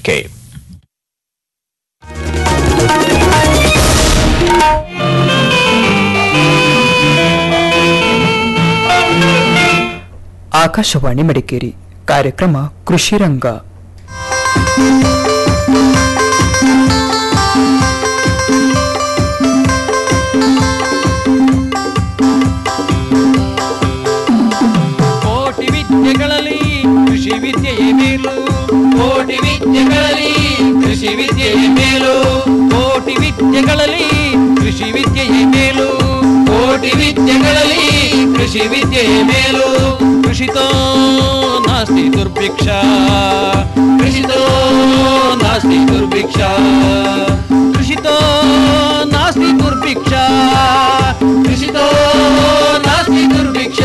K Akashvani Madikeri ಕಾರ್ಯಕ್ರಮ ಕೃಷಿ ರಂಗ ಕೋಟಿ ವಿದ್ಯೆಗಳಲ್ಲಿ ಕೃಷಿ ವಿದ್ಯೆಯೇ ಮೇಲು ಕೋಟಿ ವಿದ್ಯೆಗಳಲ್ಲಿ ಕೃಷಿ ವಿದ್ಯೆಯೇ ಮೇಲು ಕೋಟಿ ವಿದ್ಯೆಗಳಲ್ಲಿ ಕೃಷಿ ವಿದ್ಯೆಯೇ ಮೇಲು ಕೋಟಿ ವಿದ್ಯೆಗಳಲ್ಲಿ ಕೃಷಿ ವಿದ್ಯೆಯೇ ಮೇಲು ಕೃಷಿತೋ ನಾಸ್ತಿ ದುರ್ಭಿಕ್ಷ ಕೃಷಿತೋ ನಾಸ್ತಿ ದುರ್ಭಿಕ್ಷ ಕೃಷಿತೋ ನಾಸ್ತಿ ದುರ್ಭಿಕ್ಷ ಕೃಷಿತೋ ನಾಸ್ತಿ ದುರ್ಭಿಕ್ಷ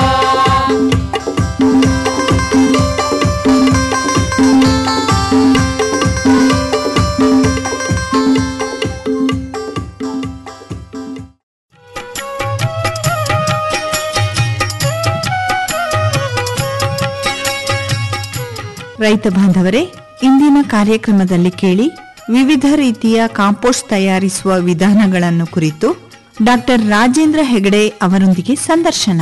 ರೈತ ಬಾಂಧವರೇ ಇಂದಿನ ಕಾರ್ಯಕ್ರಮದಲ್ಲಿ ಕೇಳಿ ವಿವಿಧ ರೀತಿಯ ಕಾಂಪೋಸ್ಟ್ ತಯಾರಿಸುವ ವಿಧಾನಗಳನ್ನು ಕುರಿತು ಡಾಕ್ಟರ್ ರಾಜೇಂದ್ರ ಹೆಗಡೆ ಅವರೊಂದಿಗೆ ಸಂದರ್ಶನ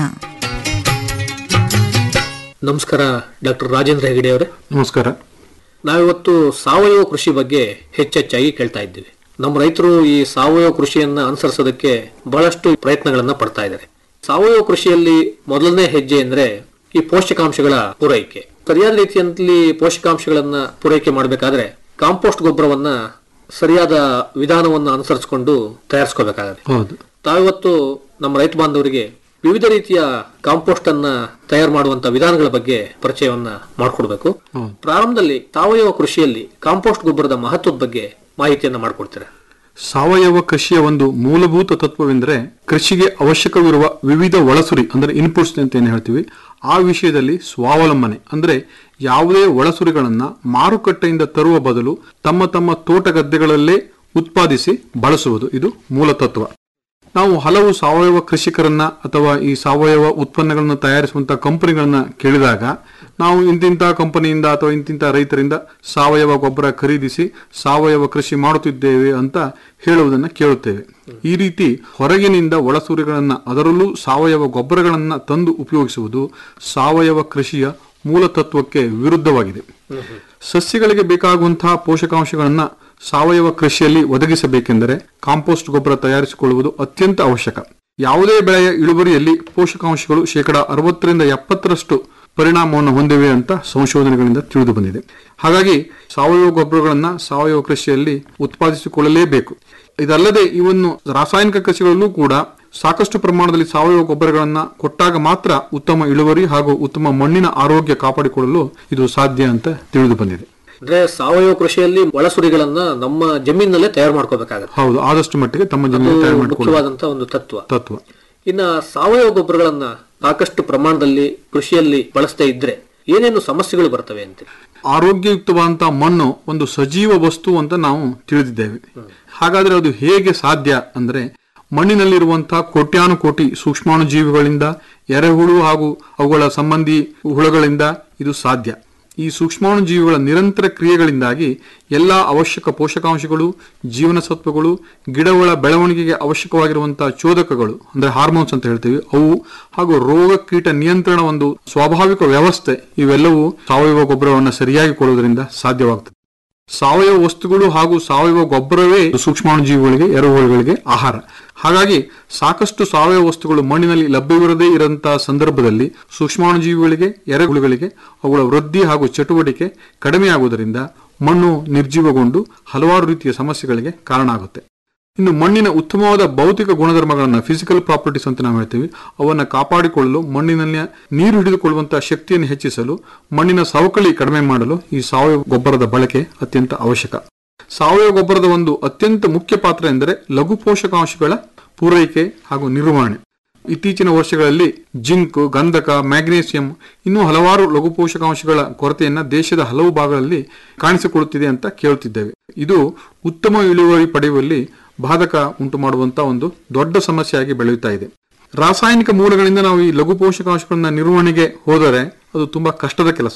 ನಮಸ್ಕಾರ ಡಾಕ್ಟರ್ ರಾಜೇಂದ್ರ ಹೆಗಡೆ ಅವರೇ ನಮಸ್ಕಾರ ನಾವಿವತ್ತು ಸಾವಯವ ಕೃಷಿ ಬಗ್ಗೆ ಹೆಚ್ಚೆಚ್ಚಾಗಿ ಕೇಳ್ತಾ ಇದ್ದೀವಿ ನಮ್ಮ ರೈತರು ಈ ಸಾವಯವ ಕೃಷಿಯನ್ನ ಅನುಸರಿಸೋದಕ್ಕೆ ಬಹಳಷ್ಟು ಪ್ರಯತ್ನಗಳನ್ನ ಪಡ್ತಾ ಇದ್ದಾರೆ ಸಾವಯವ ಕೃಷಿಯಲ್ಲಿ ಮೊದಲನೇ ಹೆಜ್ಜೆ ಅಂದ್ರೆ ಈ ಪೋಷಕಾಂಶಗಳ ಪೂರೈಕೆ ಸರಿಯಾದ ರೀತಿಯಲ್ಲಿ ಪೋಷಕಾಂಶಗಳನ್ನ ಪೂರೈಕೆ ಮಾಡಬೇಕಾದ್ರೆ ಕಾಂಪೋಸ್ಟ್ ಗೊಬ್ಬರವನ್ನ ಸರಿಯಾದ ವಿಧಾನವನ್ನು ಅನುಸರಿಸಿಕೊಂಡು ತಯಾರಿಸ್ಕೋಬೇಕಾಗತ್ತೆ ಹೌದು ತಾವಿವತ್ತು ನಮ್ಮ ರೈತ ಬಾಂಧವರಿಗೆ ವಿವಿಧ ರೀತಿಯ ಕಾಂಪೋಸ್ಟ್ ಅನ್ನ ತಯಾರು ಮಾಡುವಂತ ವಿಧಾನಗಳ ಬಗ್ಗೆ ಪರಿಚಯವನ್ನ ಮಾಡಿಕೊಡ್ಬೇಕು ಹೌದು. ಪ್ರಾರಂಭದಲ್ಲಿ ಸಾವಯವ ಕೃಷಿಯಲ್ಲಿ ಕಾಂಪೋಸ್ಟ್ ಗೊಬ್ಬರದ ಮಹತ್ವದ ಬಗ್ಗೆ ಮಾಹಿತಿಯನ್ನ ಮಾಡಿಕೊಡ್ತೀರಾ ಸಾವಯವ ಕೃಷಿಯ ಒಂದು ಮೂಲಭೂತ ತತ್ವವೆಂದರೆ ಕೃಷಿಗೆ ಅವಶ್ಯಕವಿರುವ ವಿವಿಧ ಒಳಸುರಿ ಅಂದರೆ ಇನ್ಪುಟ್ಸ್ ಅಂತ ಏನು ಹೇಳ್ತೀವಿ ಆ ವಿಷಯದಲ್ಲಿ ಸ್ವಾವಲಂಬನೆ ಅಂದರೆ ಯಾವುದೇ ಒಳಸುರಿಗಳನ್ನ ಮಾರುಕಟ್ಟೆಯಿಂದ ತರುವ ಬದಲು ತಮ್ಮ ತಮ್ಮ ತೋಟ ಗದ್ದೆಗಳಲ್ಲೇ ಉತ್ಪಾದಿಸಿ ಬಳಸುವುದು ಇದು ಮೂಲ ತತ್ವ ನಾವು ಹಲವು ಸಾವಯವ ಕೃಷಿಕರನ್ನ ಅಥವಾ ಈ ಸಾವಯವ ಉತ್ಪನ್ನಗಳನ್ನು ತಯಾರಿಸುವಂತ ಕಂಪನಿಗಳನ್ನ ಕೇಳಿದಾಗ ನಾವು ಇಂತಿಂತ ಕಂಪನಿಯಿಂದ ಅಥವಾ ಇಂತಿಂತ ರೈತರಿಂದ ಸಾವಯವ ಗೊಬ್ಬರ ಖರೀದಿಸಿ ಸಾವಯವ ಕೃಷಿ ಮಾಡುತ್ತಿದ್ದೇವೆ ಅಂತ ಹೇಳುವುದನ್ನ ಕೇಳುತ್ತೇವೆ ಈ ರೀತಿ ಹೊರಗಿನಿಂದ ಒಳಸೂರಿಗಳನ್ನ ಅದರಲ್ಲೂ ಸಾವಯವ ಗೊಬ್ಬರಗಳನ್ನ ತಂದು ಉಪಯೋಗಿಸುವುದು ಸಾವಯವ ಕೃಷಿಯ ಮೂಲ ತತ್ವಕ್ಕೆ ವಿರುದ್ಧವಾಗಿದೆ ಸಸ್ಯಗಳಿಗೆ ಬೇಕಾಗುವಂತಹ ಪೋಷಕಾಂಶಗಳನ್ನ ಸಾವಯವ ಕೃಷಿಯಲ್ಲಿ ಒದಗಿಸಬೇಕೆಂದರೆ ಕಾಂಪೋಸ್ಟ್ ಗೊಬ್ಬರ ತಯಾರಿಸಿಕೊಳ್ಳುವುದು ಅತ್ಯಂತ ಅವಶ್ಯಕ ಯಾವುದೇ ಬೆಳೆಯ ಇಳುವರಿಯಲ್ಲಿ ಪೋಷಕಾಂಶಗಳು ಶೇಕಡ ಅರವತ್ತರಿಂದ ಎಪ್ಪತ್ತರಷ್ಟು ಪರಿಣಾಮವನ್ನು ಹೊಂದಿವೆ ಅಂತ ಸಂಶೋಧನೆಗಳಿಂದ ತಿಳಿದು ಬಂದಿದೆ ಹಾಗಾಗಿ ಸಾವಯವ ಗೊಬ್ಬರಗಳನ್ನ ಸಾವಯವ ಕೃಷಿಯಲ್ಲಿ ಉತ್ಪಾದಿಸಿಕೊಳ್ಳಲೇಬೇಕು ಇದಲ್ಲದೆ ಇವನ್ನು ರಾಸಾಯನಿಕ ಕೃಷಿಗಳಲ್ಲೂ ಕೂಡ ಸಾಕಷ್ಟು ಪ್ರಮಾಣದಲ್ಲಿ ಸಾವಯವ ಗೊಬ್ಬರಗಳನ್ನ ಕೊಟ್ಟಾಗ ಮಾತ್ರ ಉತ್ತಮ ಇಳುವರಿ ಹಾಗೂ ಉತ್ತಮ ಮಣ್ಣಿನ ಆರೋಗ್ಯ ಕಾಪಾಡಿಕೊಳ್ಳಲು ಇದು ಸಾಧ್ಯ ಅಂತ ತಿಳಿದು ಬಂದಿದೆ ಅಂದ್ರೆ ಸಾವಯವ ಕೃಷಿಯಲ್ಲಿ ಒಳಸುರಿಗಳನ್ನ ನಮ್ಮ ಜಮೀನಿನಲ್ಲೇ ತಯಾರು ಮಾಡ್ಕೋಬೇಕಾಗತ್ತೆ ಹೌದು ಆದಷ್ಟು ಮಟ್ಟಿಗೆ ತಮ್ಮ ಅದು ಜಮೀನು ತಯಾರು ಮಾಡಿಕೊಳ್ಳುವ ಮುಖ್ಯವಾದಂತ ಒಂದು ತತ್ವ ತತ್ವ ಇನ್ನ ಸಾವಯವ ಗೊಬ್ಬರಗಳನ್ನ ಸಾಕಷ್ಟು ಪ್ರಮಾಣದಲ್ಲಿ ಕೃಷಿಯಲ್ಲಿ ಬಳಸ್ತಾ ಇದ್ರೆ ಏನೇನು ಸಮಸ್ಯೆಗಳು ಬರ್ತವೆ ಅಂತ ಆರೋಗ್ಯಯುಕ್ತವಾದಂತಹ ಮಣ್ಣು ಒಂದು ಸಜೀವ ವಸ್ತು ಅಂತ ನಾವು ತಿಳಿದಿದ್ದೇವೆ ಹಾಗಾದ್ರೆ ಅದು ಹೇಗೆ ಸಾಧ್ಯ ಅಂದ್ರೆ ಮಣ್ಣಿನಲ್ಲಿರುವಂತಹ ಕೋಟ್ಯಾನುಕೋಟಿ ಸೂಕ್ಷ್ಮಾಣುಜೀವಿಗಳಿಂದ ಎರೆಹುಳು ಹಾಗೂ ಅವುಗಳ ಸಂಬಂಧಿ ಹುಳುಗಳಿಂದ ಇದು ಸಾಧ್ಯ ಈ ಸೂಕ್ಷ್ಮಾಣುಜೀವಿಗಳ ನಿರಂತರ ಕ್ರಿಯೆಗಳಿಂದಾಗಿ ಎಲ್ಲಾ ಅವಶ್ಯಕ ಪೋಷಕಾಂಶಗಳು ಜೀವನಸತ್ವಗಳು ಗಿಡಗಳ ಬೆಳವಣಿಗೆಗೆ ಅವಶ್ಯಕವಾಗಿರುವಂತಹ ಚೋದಕಗಳು ಅಂದ್ರೆ ಹಾರ್ಮೋನ್ಸ್ ಅಂತ ಹೇಳ್ತೀವಿ ಅವು ಹಾಗೂ ರೋಗ ಕೀಟ ನಿಯಂತ್ರಣ ಒಂದು ಸ್ವಾಭಾವಿಕ ವ್ಯವಸ್ಥೆ ಇವೆಲ್ಲವೂ ಸಾವಯವ ಗೊಬ್ಬರವನ್ನು ಸರಿಯಾಗಿ ಕೊಡುವುದರಿಂದ ಸಾಧ್ಯವಾಗ್ತದೆ ಸಾವಯವ ವಸ್ತುಗಳು ಹಾಗೂ ಸಾವಯವ ಗೊಬ್ಬರವೇ ಸೂಕ್ಷ್ಮಾಣುಜೀವಿಗಳಿಗೆ ಎರೆಹುಳುಗಳಿಗೆ ಆಹಾರ ಹಾಗಾಗಿ ಸಾಕಷ್ಟು ಸಾವಯವ ವಸ್ತುಗಳು ಮಣ್ಣಿನಲ್ಲಿ ಲಭ್ಯವಿರದೇ ಇರಂತಹ ಸಂದರ್ಭದಲ್ಲಿ ಸೂಕ್ಷ್ಮಾಣುಜೀವಿಗಳಿಗೆ ಎರೆಹುಳುಗಳಿಗೆ ಅವುಗಳ ವೃದ್ಧಿ ಹಾಗೂ ಚಟುವಟಿಕೆ ಕಡಿಮೆಯಾಗುವುದರಿಂದ ಮಣ್ಣು ನಿರ್ಜೀವಗೊಂಡು ಹಲವಾರು ರೀತಿಯ ಸಮಸ್ಯೆಗಳಿಗೆ ಕಾರಣ ಆಗುತ್ತೆ ಇನ್ನು ಮಣ್ಣಿನ ಉತ್ತಮವಾದ ಭೌತಿಕ ಗುಣಧರ್ಮಗಳನ್ನ ಫಿಸಿಕಲ್ ಪ್ರಾಪರ್ಟೀಸ್ ಅಂತ ನಾವು ಹೇಳ್ತೀವಿ ಅವನ್ನ ಕಾಪಾಡಿಕೊಳ್ಳಲು ಮಣ್ಣಿನಲ್ಲಿ ನೀರು ಹಿಡಿದುಕೊಳ್ಳುವಂತಹ ಶಕ್ತಿಯನ್ನು ಹೆಚ್ಚಿಸಲು ಮಣ್ಣಿನ ಸವಕಳಿ ಕಡಿಮೆ ಮಾಡಲು ಈ ಸಾವಯವ ಗೊಬ್ಬರದ ಬಳಕೆ ಅತ್ಯಂತ ಅವಶ್ಯಕ ಸಾವಯವ ಗೊಬ್ಬರದ ಒಂದು ಅತ್ಯಂತ ಮುಖ್ಯ ಪಾತ್ರ ಎಂದರೆ ಲಘು ಪೋಷಕಾಂಶಗಳ ಪೂರೈಕೆ ಹಾಗೂ ನಿರ್ವಹಣೆ ಇತ್ತೀಚಿನ ವರ್ಷಗಳಲ್ಲಿ ಜಿಂಕ್ ಗಂಧಕ ಮ್ಯಾಗ್ನೇಸಿಯಂ ಇನ್ನೂ ಹಲವಾರು ಲಘು ಪೋಷಕಾಂಶಗಳ ಕೊರತೆಯನ್ನ ದೇಶದ ಹಲವು ಭಾಗಗಳಲ್ಲಿ ಕಾಣಿಸಿಕೊಳ್ಳುತ್ತಿದೆ ಅಂತ ಕೇಳುತ್ತಿದ್ದೇವೆ ಇದು ಉತ್ತಮ ಇಳುವರಿ ಪಡೆಯುವಲ್ಲಿ ಬಾಧಕ ಉಂಟು ಮಾಡುವಂತಹ ಒಂದು ದೊಡ್ಡ ಸಮಸ್ಯೆಯಾಗಿ ಬೆಳೆಯುತ್ತಾ ಇದೆ ರಾಸಾಯನಿಕ ಮೂಲಗಳಿಂದ ನಾವು ಈ ಲಘು ಪೋಷಕಾಂಶಗಳನ್ನ ನಿರ್ವಹಣೆಗೆ ಹೋದರೆ ಅದು ತುಂಬಾ ಕಷ್ಟದ ಕೆಲಸ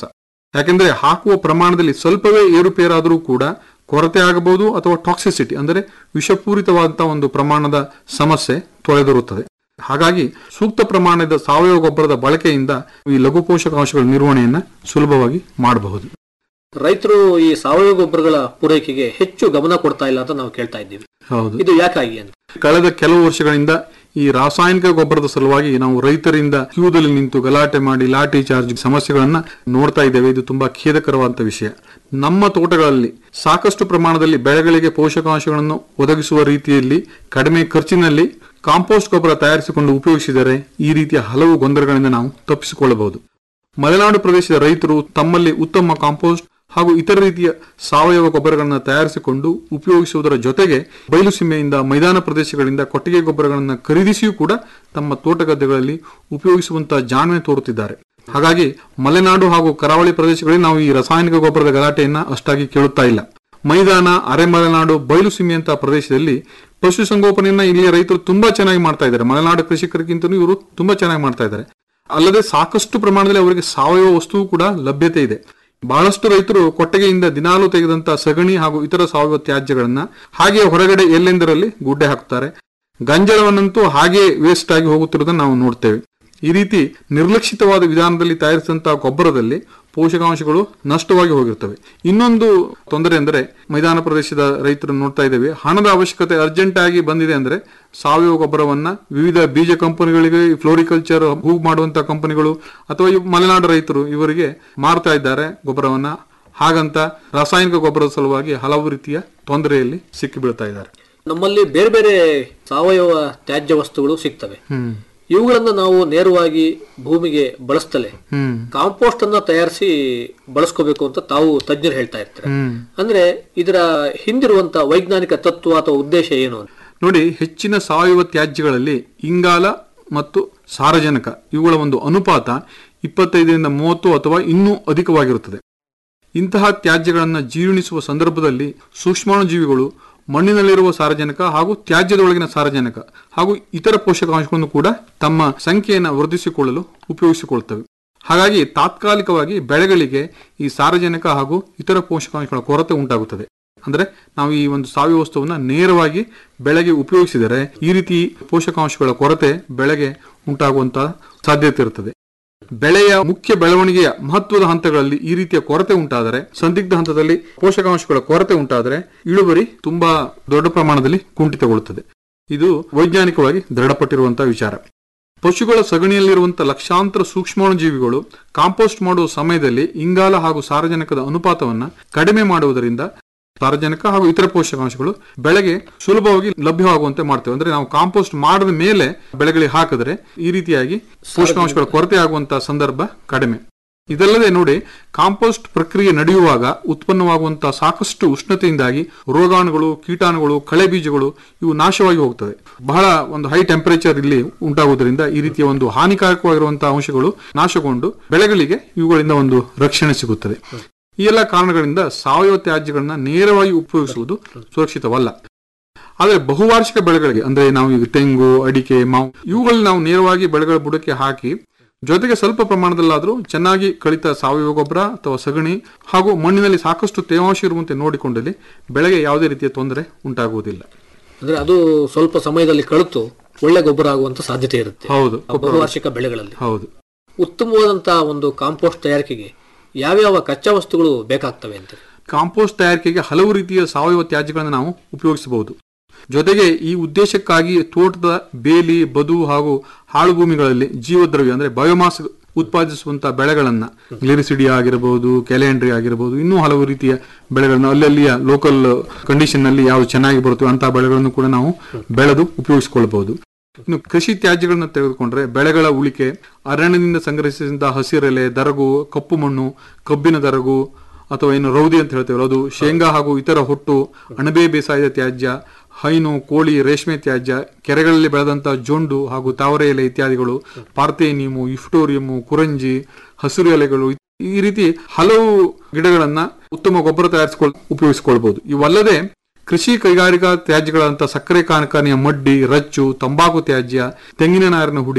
ಯಾಕೆಂದ್ರೆ ಹಾಕುವ ಪ್ರಮಾಣದಲ್ಲಿ ಸ್ವಲ್ಪವೇ ಏರುಪೇರಾದರೂ ಕೂಡ ಕೊರತೆ ಆಗಬಹುದು ಅಥವಾ ಟಾಕ್ಸಿಸಿಟಿ ಅಂದರೆ ವಿಷಪೂರಿತವಾದಂತಹ ಒಂದು ಪ್ರಮಾಣದ ಸಮಸ್ಯೆ ತೊಳೆದಿರುತ್ತದೆ ಹಾಗಾಗಿ ಸೂಕ್ತ ಪ್ರಮಾಣದ ಸಾವಯವ ಗೊಬ್ಬರದ ಬಳಕೆಯಿಂದ ಈ ಲಘು ಪೋಷಕಾಂಶಗಳ ನಿರ್ವಹಣೆಯನ್ನ ಸುಲಭವಾಗಿ ಮಾಡಬಹುದು ರೈತರು ಈ ಸಾವಯವ ಗೊಬ್ಬರಗಳ ಪೂರೈಕೆಗೆ ಹೆಚ್ಚು ಗಮನ ಕೊಡ್ತಾ ಇಲ್ಲ ಅಂತ ನಾವು ಕೇಳ್ತಾ ಇದ್ದೀವಿ ಹೌದು ಇದು ಯಾಕಾಗಿ ಅಂತ ಕಳೆದ ಕೆಲವು ವರ್ಷಗಳಿಂದ ಈ ರಾಸಾಯನಿಕ ಗೊಬ್ಬರದ ಸಲುವಾಗಿ ನಾವು ರೈತರಿಂದ ಕ್ಯೂದಲ್ಲಿ ನಿಂತು ಗಲಾಟೆ ಮಾಡಿ ಲಾಠಿ ಚಾರ್ಜ್ ಸಮಸ್ಯೆಗಳನ್ನ ನೋಡ್ತಾ ಇದ್ದೇವೆ ಇದು ತುಂಬಾ ಖೇದಕರವಾದಂತ ವಿಷಯ ನಮ್ಮ ತೋಟಗಳಲ್ಲಿ ಸಾಕಷ್ಟು ಪ್ರಮಾಣದಲ್ಲಿ ಬೆಳೆಗಳಿಗೆ ಪೋಷಕಾಂಶಗಳನ್ನು ಒದಗಿಸುವ ರೀತಿಯಲ್ಲಿ ಕಡಿಮೆ ಖರ್ಚಿನಲ್ಲಿ ಕಾಂಪೋಸ್ಟ್ ಗೊಬ್ಬರ ತಯಾರಿಸಿಕೊಂಡು ಉಪಯೋಗಿಸಿದರೆ ಈ ರೀತಿಯ ಹಲವು ಗೊಂದಲಗಳಿಂದ ನಾವು ತಪ್ಪಿಸಿಕೊಳ್ಳಬಹುದು ಮಲೆನಾಡು ಪ್ರದೇಶದ ರೈತರು ತಮ್ಮಲ್ಲಿ ಉತ್ತಮ ಕಾಂಪೋಸ್ಟ್ ಹಾಗೂ ಇತರ ರೀತಿಯ ಸಾವಯವ ಗೊಬ್ಬರಗಳನ್ನು ತಯಾರಿಸಿಕೊಂಡು ಉಪಯೋಗಿಸುವುದರ ಜೊತೆಗೆ ಬಯಲು ಸೀಮೆಯಿಂದ ಮೈದಾನ ಪ್ರದೇಶಗಳಿಂದ ಕೊಟ್ಟಿಗೆ ಗೊಬ್ಬರಗಳನ್ನು ಖರೀದಿಸಿಯೂ ಕೂಡ ತಮ್ಮ ತೋಟಗದ್ದೆಗಳಲ್ಲಿ ಉಪಯೋಗಿಸುವಂತಹ ಜಾಣ್ಮೆ ತೋರುತ್ತಿದ್ದಾರೆ ಹಾಗಾಗಿ ಮಲೆನಾಡು ಹಾಗೂ ಕರಾವಳಿ ಪ್ರದೇಶಗಳಲ್ಲಿ ನಾವು ಈ ರಾಸಾಯನಿಕ ಗೊಬ್ಬರದ ಗಲಾಟೆಯನ್ನ ಅಷ್ಟಾಗಿ ಕೇಳುತ್ತಾ ಇಲ್ಲ ಮೈದಾನ ಅರೆಮಲೆನಾಡು ಬಯಲು ಸೀಮೆಯಂತಹ ಪ್ರದೇಶದಲ್ಲಿ ಪಶುಸಂಗೋಪನೆಯನ್ನ ಇಲ್ಲಿಯ ರೈತರು ತುಂಬಾ ಚೆನ್ನಾಗಿ ಮಾಡ್ತಾ ಇದ್ದಾರೆ ಮಲೆನಾಡು ಕೃಷಿಕರಿಗಿಂತಲೂ ಇವರು ತುಂಬಾ ಚೆನ್ನಾಗಿ ಮಾಡ್ತಾ ಇದ್ದಾರೆ ಅಲ್ಲದೆ ಸಾಕಷ್ಟು ಪ್ರಮಾಣದಲ್ಲಿ ಅವರಿಗೆ ಸಾವಯವ ವಸ್ತುವು ಕೂಡ ಲಭ್ಯತೆ ಇದೆ ಬಹಳಷ್ಟು ರೈತರು ಕೊಟ್ಟಿಗೆಯಿಂದ ದಿನಾಲು ತೆಗೆದಂತ ಸಗಣಿ ಹಾಗೂ ಇತರ ಸಾವಯವ ತ್ಯಾಜ್ಯಗಳನ್ನ ಹಾಗೆ ಹೊರಗಡೆ ಎಲ್ಲೆಂದರಲ್ಲಿ ಗುಡ್ಡೆ ಹಾಕ್ತಾರೆ ಗಂಜಲವನ್ನಂತೂ ಹಾಗೆ ವೇಸ್ಟ್ ಆಗಿ ಹೋಗುತ್ತಿರುವುದನ್ನು ನಾವು ನೋಡ್ತೇವೆ ಈ ರೀತಿ ನಿರ್ಲಕ್ಷಿತವಾದ ವಿಧಾನದಲ್ಲಿ ತಯಾರಿಸಿದಂತಹ ಗೊಬ್ಬರದಲ್ಲಿ ಪೋಷಕಾಂಶಗಳು ನಷ್ಟವಾಗಿ ಹೋಗಿರ್ತವೆ ಇನ್ನೊಂದು ತೊಂದರೆ ಅಂದರೆ ಮೈದಾನ ಪ್ರದೇಶದ ರೈತರು ನೋಡ್ತಾ ಇದ್ದೇವೆ ಹಣದ ಅವಶ್ಯಕತೆ ಅರ್ಜೆಂಟ್ ಆಗಿ ಬಂದಿದೆ ಅಂದ್ರೆ ಸಾವಯವ ಗೊಬ್ಬರವನ್ನ ವಿವಿಧ ಬೀಜ ಕಂಪನಿಗಳಿಗೆ ಫ್ಲೋರಿಕಲ್ಚರ್ ಹೂ ಮಾಡುವಂತಹ ಕಂಪನಿಗಳು ಅಥವಾ ಈ ಮಲೆನಾಡು ರೈತರು ಇವರಿಗೆ ಮಾರ್ತಾ ಇದ್ದಾರೆ ಗೊಬ್ಬರವನ್ನ ಹಾಗಂತ ರಾಸಾಯನಿಕ ಗೊಬ್ಬರದ ಸಲುವಾಗಿ ಹಲವು ರೀತಿಯ ತೊಂದರೆಯಲ್ಲಿ ಸಿಕ್ಕಿ ಬೀಳ್ತಾ ಇದ್ದಾರೆ ನಮ್ಮಲ್ಲಿ ಬೇರೆ ಬೇರೆ ಸಾವಯವ ತ್ಯಾಜ್ಯ ವಸ್ತುಗಳು ಸಿಗ್ತವೆ ಹ್ಮ್ ಇವುಗಳನ್ನ ನಾವು ನೇರವಾಗಿ ಭೂಮಿಗೆ ಬಳಸ್ತಲೇ ಹ್ಮ್ ಕಾಂಪೋಸ್ಟ್ ಅನ್ನ ತಯಾರಿಸಿ ಬಳಸ್ಕೋಬೇಕು ಅಂತ ತಾವು ತಜ್ಞರು ಹೇಳ್ತಾ ಇರ್ತಾರೆ ಹ್ಮ್ ಅಂದ್ರೆ ಇದರ ಹಿಂದಿರುವಂತ ವೈಜ್ಞಾನಿಕ ತತ್ವ ಅಥವಾ ಉದ್ದೇಶ ಏನು ಅಂತ ನೋಡಿ ಹೆಚ್ಚಿನ ಸಾವಯವ ತ್ಯಾಜ್ಯಗಳಲ್ಲಿ ಇಂಗಾಲ ಮತ್ತು ಸಾರಜನಕ ಇವುಗಳ ಒಂದು ಅನುಪಾತ ಇಪ್ಪತ್ತೈದರಿಂದ ಮೂವತ್ತು ಅಥವಾ ಇನ್ನೂ ಅಧಿಕವಾಗಿರುತ್ತದೆ ಇಂತಹ ತ್ಯಾಜ್ಯಗಳನ್ನು ಜೀರ್ಣಿಸುವ ಸಂದರ್ಭದಲ್ಲಿ ಸೂಕ್ಷ್ಮಾಣುಜೀವಿಗಳು ಮಣ್ಣಿನಲ್ಲಿರುವ ಸಾರಜನಕ ಹಾಗೂ ತ್ಯಾಜ್ಯದೊಳಗಿನ ಸಾರಜನಕ ಹಾಗೂ ಇತರ ಪೋಷಕಾಂಶಗಳನ್ನು ಕೂಡ ತಮ್ಮ ಸಂಖ್ಯೆಯನ್ನು ವೃದ್ಧಿಸಿಕೊಳ್ಳಲು ಉಪಯೋಗಿಸಿಕೊಳ್ಳುತ್ತವೆ ಹಾಗಾಗಿ ತಾತ್ಕಾಲಿಕವಾಗಿ ಬೆಳೆಗಳಿಗೆ ಈ ಸಾರಜನಕ ಹಾಗೂ ಇತರ ಪೋಷಕಾಂಶಗಳ ಕೊರತೆ ಉಂಟಾಗುತ್ತದೆ ಅಂದ್ರೆ ನಾವು ಈ ಒಂದು ಸಾವಯವ ವಸ್ತುವನ್ನ ನೇರವಾಗಿ ಬೆಳೆಗೆ ಉಪಯೋಗಿಸಿದರೆ ಈ ರೀತಿ ಪೋಷಕಾಂಶಗಳ ಕೊರತೆ ಬೆಳೆಗೆ ಉಂಟಾಗುವಂತಹ ಸಾಧ್ಯತೆ ಇರುತ್ತದೆ ಬೆಳೆಯ ಮುಖ್ಯ ಬೆಳವಣಿಗೆಯ ಮಹತ್ವದ ಹಂತಗಳಲ್ಲಿ ಈ ರೀತಿಯ ಕೊರತೆ ಉಂಟಾದರೆ ಸಂದಿಗ್ಧ ಹಂತದಲ್ಲಿ ಪೋಷಕಾಂಶಗಳ ಕೊರತೆ ಉಂಟಾದರೆ ಇಳುವರಿ ತುಂಬಾ ದೊಡ್ಡ ಪ್ರಮಾಣದಲ್ಲಿ ಕುಂಠಿತಗೊಳ್ಳುತ್ತದೆ ಇದು ವೈಜ್ಞಾನಿಕವಾಗಿ ದೃಢಪಟ್ಟಿರುವಂತಹ ವಿಚಾರ ಪಶುಗಳ ಸಗಣಿಯಲ್ಲಿರುವಂತಹ ಲಕ್ಷಾಂತರ ಸೂಕ್ಷ್ಮಾಣುಜೀವಿಗಳು ಕಾಂಪೋಸ್ಟ್ ಮಾಡುವ ಸಮಯದಲ್ಲಿ ಇಂಗಾಲ ಹಾಗೂ ಸಾರಜನಕದ ಅನುಪಾತವನ್ನ ಕಡಿಮೆ ಮಾಡುವುದರಿಂದ ಸಾರಜನಕ ಹಾಗೂ ಇತರ ಪೋಷಕಾಂಶಗಳು ಬೆಳೆಗೆ ಸುಲಭವಾಗಿ ಲಭ್ಯವಾಗುವಂತೆ ಮಾಡ್ತೇವೆ ಅಂದ್ರೆ ನಾವು ಕಾಂಪೋಸ್ಟ್ ಮಾಡಿದ ಮೇಲೆ ಬೆಳೆಗಳಿಗೆ ಹಾಕಿದ್ರೆ ಈ ರೀತಿಯಾಗಿ ಪೋಷಕಾಂಶಗಳ ಕೊರತೆ ಆಗುವಂತಹ ಸಂದರ್ಭ ಕಡಿಮೆ ಇದಲ್ಲದೆ ನೋಡಿ ಕಾಂಪೋಸ್ಟ್ ಪ್ರಕ್ರಿಯೆ ನಡೆಯುವಾಗ ಉತ್ಪನ್ನವಾಗುವಂತಹ ಸಾಕಷ್ಟು ಉಷ್ಣತೆಯಿಂದಾಗಿ ರೋಗಾಣುಗಳು ಕೀಟಾಣುಗಳು ಕಳೆ ಬೀಜಗಳು ಇವು ನಾಶವಾಗಿ ಹೋಗ್ತವೆ ಬಹಳ ಒಂದು ಹೈ ಟೆಂಪರೇಚರ್ ಇಲ್ಲಿ ಉಂಟಾಗುವುದರಿಂದ ಈ ರೀತಿಯ ಒಂದು ಹಾನಿಕಾರಕವಾಗಿರುವಂತಹ ಅಂಶಗಳು ನಾಶಗೊಂಡು ಬೆಳೆಗಳಿಗೆ ಇವುಗಳಿಂದ ಒಂದು ರಕ್ಷಣೆ ಸಿಗುತ್ತದೆ ಈ ಎಲ್ಲ ಕಾರಣಗಳಿಂದ ಸಾವಯವ ತ್ಯಾಜ್ಯಗಳನ್ನ ನೇರವಾಗಿ ಉಪಯೋಗಿಸುವುದು ಸುರಕ್ಷಿತವಲ್ಲ ಆದರೆ ಬಹುವಾರ್ಷಿಕ ಬೆಳೆಗಳಿಗೆ ಅಂದ್ರೆ ನಾವು ಈಗ ತೆಂಗು ಅಡಿಕೆ ಮಾವು ಇವುಗಳನ್ನ ನಾವು ನೇರವಾಗಿ ಬೆಳೆಗಳ ಬುಡಕ್ಕೆ ಹಾಕಿ ಜೊತೆಗೆ ಸ್ವಲ್ಪ ಪ್ರಮಾಣದಲ್ಲಾದರೂ ಚೆನ್ನಾಗಿ ಕಳಿತ ಸಾವಯವ ಗೊಬ್ಬರ ಅಥವಾ ಸಗಣಿ ಹಾಗೂ ಮಣ್ಣಿನಲ್ಲಿ ಸಾಕಷ್ಟು ತೇವಾಂಶ ಇರುವಂತೆ ನೋಡಿಕೊಂಡಲ್ಲಿ ಬೆಳೆಗೆ ಯಾವುದೇ ರೀತಿಯ ತೊಂದರೆ ಉಂಟಾಗುವುದಿಲ್ಲ ಅಂದ್ರೆ ಅದು ಸ್ವಲ್ಪ ಸಮಯದಲ್ಲಿ ಕಳಿತು ಒಳ್ಳೆ ಗೊಬ್ಬರ ಆಗುವಂತ ಸಾಧ್ಯತೆ ಇರುತ್ತೆ ಹೌದು ಆ ಬಹುವಾರ್ಷಿಕ ಬೆಳೆಗಳಲ್ಲಿ ಹೌದು ಉತ್ತಮವಾದಂತಹ ಒಂದು ಕಾಂಪೋಸ್ಟ್ ತಯಾರಿಕೆಗೆ ಯಾವ್ಯಾವ ಕಚ್ಚಾ ವಸ್ತುಗಳು ಬೇಕಾಗ್ತವೆ ಅಂತ ಕಾಂಪೋಸ್ಟ್ ತಯಾರಿಕೆಗೆ ಹಲವು ರೀತಿಯ ಸಾವಯವ ತ್ಯಾಜ್ಯಗಳನ್ನು ನಾವು ಉಪಯೋಗಿಸಬಹುದು ಜೊತೆಗೆ ಈ ಉದ್ದೇಶಕ್ಕಾಗಿ ತೋಟದ ಬೇಲಿ ಬದು ಹಾಗೂ ಹಾಳು ಭೂಮಿಗಳಲ್ಲಿ ಜೀವದ್ರವ್ಯ ಅಂದ್ರೆ ಬಯೋಮಾಸ್ ಉತ್ಪಾದಿಸುವಂತಹ ಬೆಳೆಗಳನ್ನ ಗ್ಲಿರಿಸಿಡಿಯಾ ಆಗಿರಬಹುದು ಕ್ಯಾಲೆಂಡ್ರಿ ಆಗಿರಬಹುದು ಇನ್ನೂ ಹಲವು ರೀತಿಯ ಬೆಳೆಗಳನ್ನ ಅಲ್ಲಲ್ಲಿಯ ಲೋಕಲ್ ಕಂಡೀಷನ್ ನಲ್ಲಿ ಯಾವ್ದು ಚೆನ್ನಾಗಿ ಬರುತ್ತವೆ ಅಂತಹ ಬೆಳೆಗಳನ್ನು ಕೂಡ ನಾವು ಬೆಳೆದು ಉಪಯೋಗಿಸಿಕೊಳ್ಳಬಹುದು ಇನ್ನು ಕೃಷಿ ತ್ಯಾಜ್ಯಗಳನ್ನ ತೆಗೆದುಕೊಂಡ್ರೆ ಬೆಳೆಗಳ ಉಳಿಕೆ ಅರಣ್ಯದಿಂದ ಸಂಗ್ರಹಿಸಿದಂತಹ ಹಸಿರೆಲೆ ದರಗು ಕಪ್ಪು ಮಣ್ಣು ಕಬ್ಬಿನ ದರಗು ಅಥವಾ ಏನು ರೌದಿ ಅಂತ ಹೇಳ್ತೇವೆ ಅದು ಶೇಂಗಾ ಹಾಗೂ ಇತರ ಹೊಟ್ಟು ಅಣಬೆ ಬೇಸಾಯದ ತ್ಯಾಜ್ಯ ಹೈನು ಕೋಳಿ ರೇಷ್ಮೆ ತ್ಯಾಜ್ಯ ಕೆರೆಗಳಲ್ಲಿ ಬೆಳೆದಂತಹ ಜೊಂಡು ಹಾಗೂ ತಾವರೆ ಎಲೆ ಇತ್ಯಾದಿಗಳು ಪಾರ್ಥೇನಿಯಮು ಇಫ್ಟೋರಿಯಮು ಕುರಂಜಿ ಹಸಿರು ಎಲೆಗಳು ಈ ರೀತಿ ಹಲವು ಗಿಡಗಳನ್ನ ಉತ್ತಮ ಗೊಬ್ಬರ ತಯಾರಿಸಿಕೊಳ್ಳ ಉಪಯೋಗಿಸಿಕೊಳ್ಬಹುದು ಇವಲ್ಲದೆ ಕೃಷಿ ಕೈಗಾರಿಕಾ ತ್ಯಾಜ್ಯಗಳಂತ ಸಕ್ಕರೆ ಕಾರ್ಖಾನೆಯ ಮಡ್ಡಿ ರಚ್ಚು ತಂಬಾಕು ತ್ಯಾಜ್ಯ ತೆಂಗಿನ ನಾರಿನ ಹುಡಿ